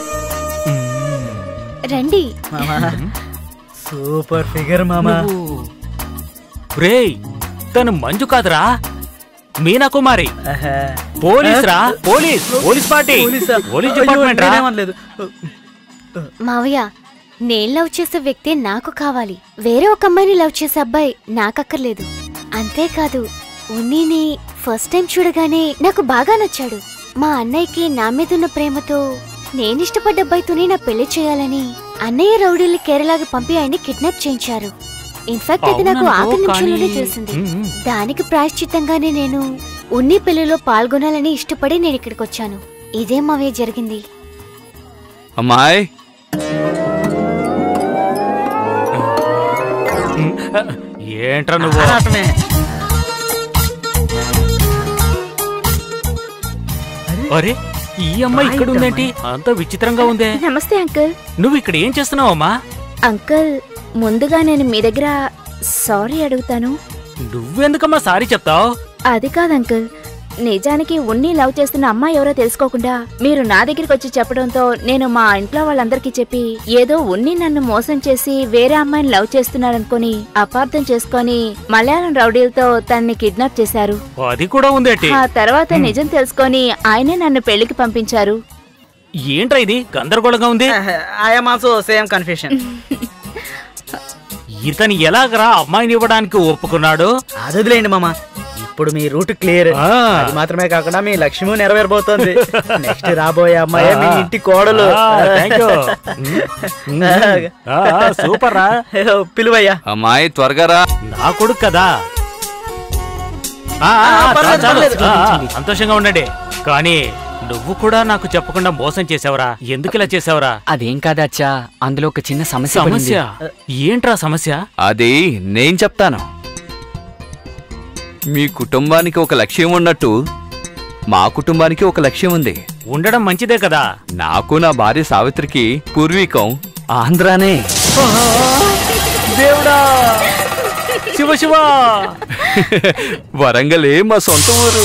రండి మామా సూపర్ ఫిగర్ మామా రేయ్ తను మంజు కాదురా మీనా కుమారి ఆహా. పోలీస్ రా పోలీస్ పోలీస్ పార్టీ పోలీసా? పోలీస్ అయ్యో, డిపార్ట్మెంట్ రా నేనేమనలేదు. మావయ్య నేను లవ్ చేసే వ్యక్తే నాకు కావాలి వేరే ఒక అమ్మాయిని లవ్ చేసే అబ్బాయి నాకక్కర్లేదు అంతేకాదు ఉన్నీని ఫస్ట్ టైం చూడగానే నాకు బాగా నచ్చాడు మా అన్నయ్యకి నా మీద ఉన్న ప్రేమతో నేను ఇష్టపడ్డ అబ్బాయితోనే నా పెళ్లి చేయాలని అన్నయ్య రౌడీల్ని కేరళకి పంపి ఆయన్ని కిడ్నాప్ చేయించారు ఇన్ఫాక్ట్ అది నాకు అవుననుకో, ఆఖరి నిమిషంలోనే కానీ- తెలిసింది మ్మ్. దానికి ప్రాయశ్చిత్తంగానే నేను ఉన్ని పెళ్లిలో పాల్గొనాలని ఇష్టపడి నేను ఇక్కడికి వచ్చాను ఇదే మావే జరిగింది అమ్మాయి ఏంట్రా నువ్వు ఆటమే. అరే ఈ అమ్మాయి ఇక్కడ ఉందేంటి అంత విచిత్రంగా ఉందే నమస్తే అంకుల్ నువ్వు ఇక్కడ ఏం చేస్తున్నావమ్మా అంకుల్ ముందుగా నేను మీ దగ్గర సారీ అడుగుతాను నువ్వెందుకమ్మా సారీ చెప్తావు అది కాదు అంకుల్ నిజానికి ఉన్ని లవ్ చేస్తున్న అమ్మాయి ఎవరో తెలుసుకోకుండా మీరు నా దగ్గరికి వచ్చి చెప్పడంతో నేను మా ఇంట్లో వాళ్ళందరికీ చెప్పి ఏదో ఉన్ని నన్ను మోసం చేసి వేరే అమ్మాయిని లవ్ చేస్తున్నారనుకొని అపార్థం చేసుకొని మలయాళం రౌడీలతో తనని కిడ్నాప్ చేశారు అది కూడా ఉందేంటి ఆ తర్వాత నిజం తెలుసుకొని ఆయనే నన్ను పెళ్లికి పంపించారు ఏంట్రా ఇది గందరగోళంగా ఉంది ఐఎమ్ ఆల్సో సేమ్ కన్ఫ్యూషన్ ఇతను ఎలాగరా అమ్మాయిని ఇవ్వడానికి ఒప్పుకున్నాడు అది వదిలేండి మామ ఇప్పుడు మీ రూట్ క్లియర్ ఆ. అది మాత్రమే కాకుండా మీ లక్ష్యము నెరవేరబోతోంది నెక్స్ట్ రాబోయే అమ్మాయి మీ ఇంటి కోడలు ఆ, thank you. మ్మ్. ఆ, ఆ, సూపర్ రా పిలువయ్యా అమ్మాయి త్వరగా రా నా కొడుకు కదా ఆ, ఆ, ఆ, చాలు, పర్లేదు, చాలు. పర్లేదు. ఆ, ఆ, సంతోషంగా ఉండండి కానీ నువ్వు కూడా నాకు చెప్పకుండా మోసం చేసావురా ఎందుకు ఇలా చేసావురా అదేం కాదచ్చా అందులో ఒక చిన్న సమస్య పడింది. సమస్య ఏంట్రా సమస్య అది నేను చెప్తాను మీ కుటుంబానికి ఒక లక్ష్యం ఉన్నట్టు మా కుటుంబానికి ఒక లక్ష్యం ఉంది ఉండడం మంచిదే కదా నాకు నా భార్య సావిత్రికి పూర్వీకం ఆంధ్రానే దేవుడా శివ శివ వరంగలే మా సొంత ఊరు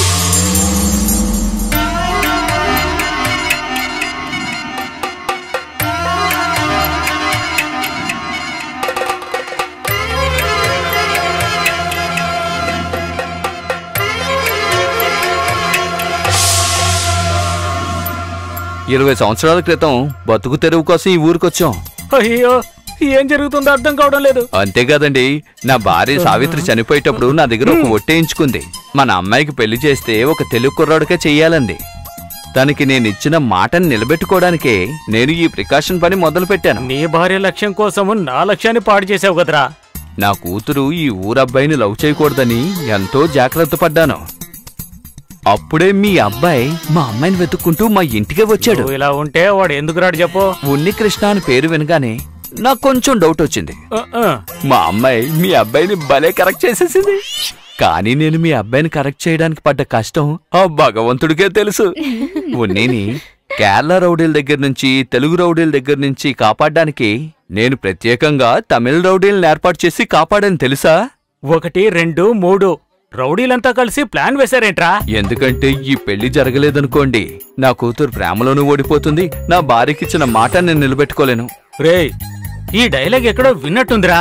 ఇరవై సంవత్సరాల క్రితం బతుకు తెరువు కోసం ఈ ఊరికొచ్చాం అయ్యో ఏం జరుగుతుందో అర్థం కావడం లేదు అంతేకాదండి నా భార్య సావిత్రి చనిపోయేటప్పుడు నా దగ్గర ఒక ఒట్టేయించుకుంది మన అమ్మాయికి పెళ్లి చేస్తే ఒక తెలుగు కుర్రాడికే చెయ్యాలంది తనకి నేను ఇచ్చిన మాటని నిలబెట్టుకోవడానికే నేను ఈ ప్రికాషన్ పని మొదలు పెట్టాను నీ భార్య లక్ష్యం కోసము నా లక్ష్యాన్ని పాడు చేసావు కదరా నా కూతురు ఈ ఊరబ్బాయిని లవ్ చేయకూడదని ఎంతో జాగ్రత్త పడ్డాను అప్పుడే మీ అబ్బాయి మా అమ్మాయిని వెతుక్కుంటూ మా ఇంటికే వచ్చాడు నువ్వు ఇలా ఉంటే వాడు ఎందుకు రాడు చెప్పు ఉన్ని కృష్ణ అని పేరు వినగానే నాకు కొంచెం డౌట్ వచ్చింది ఆ, ఆ. మా అమ్మాయి మీ అబ్బాయిని భలే కరెక్ట్ చేసేసింది కానీ నేను మీ అబ్బాయిని కరెక్ట్ చేయడానికి పడ్డ కష్టం ఆ భగవంతుడికే తెలుసు ఉన్నీని కేరళ రౌడీల దగ్గర నుంచి తెలుగు రౌడీల దగ్గర నుంచి కాపాడడానికి నేను ప్రత్యేకంగా తమిళ రౌడీలను ఏర్పాటు చేసి కాపాడని తెలుసా ఒకటి రెండు మూడు రౌడీలంతా కలిసి ప్లాన్ వేశారేంట్రా ఎందుకంటే ఈ పెళ్లి జరగలేదనుకోండి నా కూతురు ప్రేమలోనూ ఓడిపోతుంది నా భార్యకిచ్చిన మాట నేను నిలబెట్టుకోలేను రేయ్ ఈ డైలాగ్ ఎక్కడో విన్నట్టుందిరా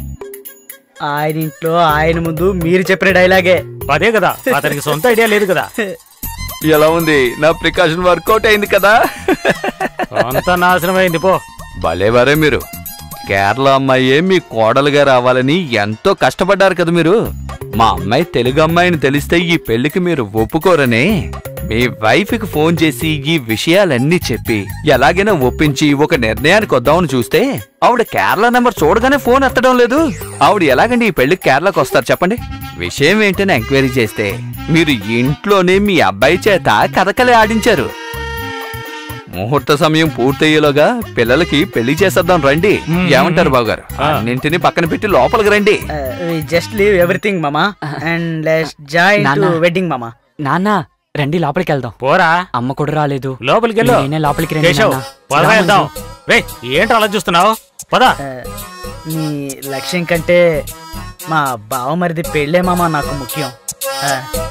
ఆయన ఇంట్లో ఆయన ముందు మీరు చెప్పిన డైలాగే అదే కదా అతనికి సొంత ఐడియా లేదు కదా ఎలా ఉంది నా ప్రికాషన్ వర్కౌట్ అయింది కదా అంతా నాశనం అయింది పో భలేవారే మీరు కేరళ అమ్మాయే మీ కోడలుగా రావాలని ఎంతో కష్టపడ్డారు కదా మీరు మా అమ్మాయి తెలుగు అమ్మాయిని తెలిస్తే ఈ పెళ్లికి మీరు ఒప్పుకోరనే మీ వైఫ్కి ఫోన్ చేసి ఈ విషయాలన్నీ చెప్పి ఎలాగైనా ఒప్పించి ఒక నిర్ణయానికి వద్దామని చూస్తే ఆవిడ కేరళ నెంబర్ చూడగానే ఫోన్ ఎత్తడం లేదు ఆవిడ ఎలాగండి ఈ పెళ్లికి కేరళకు వస్తారు చెప్పండి విషయం ఏంటని ఎంక్వైరీ చేస్తే మీరు ఇంట్లోనే మీ అబ్బాయి చేత కథకలే ఆడించారు ముహూర్త సమయం పూర్తయ్యేలోగా పిల్లలకి పెళ్లి చేసేద్దాం రండి ఏమంటారు బావగారు అన్నింటినీ పక్కన పెట్టి లోపలికి రండి జస్ట్ లీవ్ ఎవ్రీథింగ్ మామా అండ్ లెట్స్ జాయిన్ టు నాన్న. వెడ్డింగ్ మామా నాన్న రండి లోపలికి వెళ్దాం పోరా అమ్మ కూడా రాలేదు లోపలికి వెళ్ళు నేనే లోపలికి రండి కేశవ్ నాన్న. పదరా రా వెళ్దాం మంజు. రే ఏంటి అలా చూస్తున్నావు పద మీ లక్ష్యం కంటే మా బావమరిది పెళ్ళే మామా నాకు ముఖ్యం ఆ,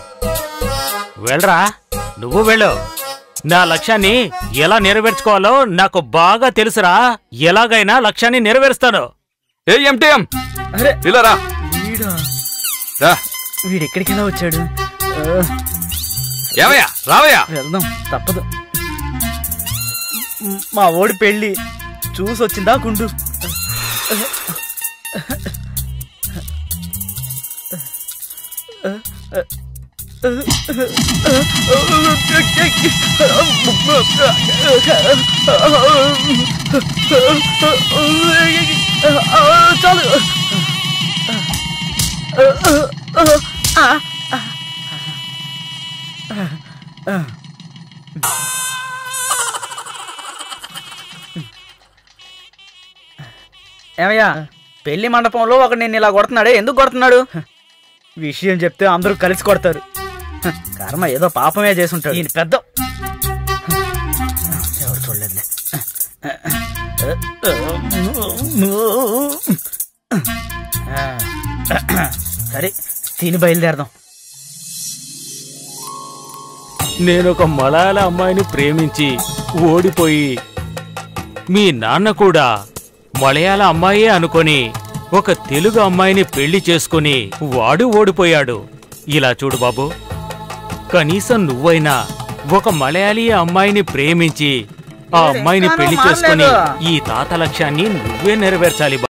వెళ్ళరా నువ్వు వెళ్ళు నా లక్ష్యాన్ని ఎలా నెరవేర్చుకోవాలో నాకు బాగా తెలుసురా ఎలాగైనా లక్ష్యాన్ని నెరవేరుస్తాను ఏ ఎంటీఎం అరే ఇలా రా వీడా రా. వీడు ఎక్కడికైనా వచ్చాడు ఆ, ఏమయ్యా రావయ్యా వెళ్దాం తప్పదు మ్, మా ఓడి పెళ్ళి చూసి వచ్చిందా గుండు చాలు ఏమయ్యా పెళ్లి మండపంలో ఒక నేను ఇలా కొడుతున్నాడే ఎందుకు కొడుతున్నాడు విషయం చెప్తే అందరూ కలిసి కొడతారు కర్మ ఏదో పాపమే చేసుంటాడు ఈయన పెద్ద ఎవరు చూడలేదులే సరే తిని బయలుదేరదాం నేను ఒక మలయాళ అమ్మాయిని ప్రేమించి ఓడిపోయి మీ నాన్న కూడా మలయాళ అమ్మాయే అనుకొని ఒక తెలుగు అమ్మాయిని పెళ్లి చేసుకుని వాడు ఓడిపోయాడు ఇలా చూడు బాబు కనీసం నువ్వైనా ఒక మలయాళీ అమ్మాయిని ప్రేమించి ఆ అమ్మాయిని పెళ్లి చేసుకుని ఈ తాత లక్ష్యాన్ని నువ్వే నెరవేర్చాలి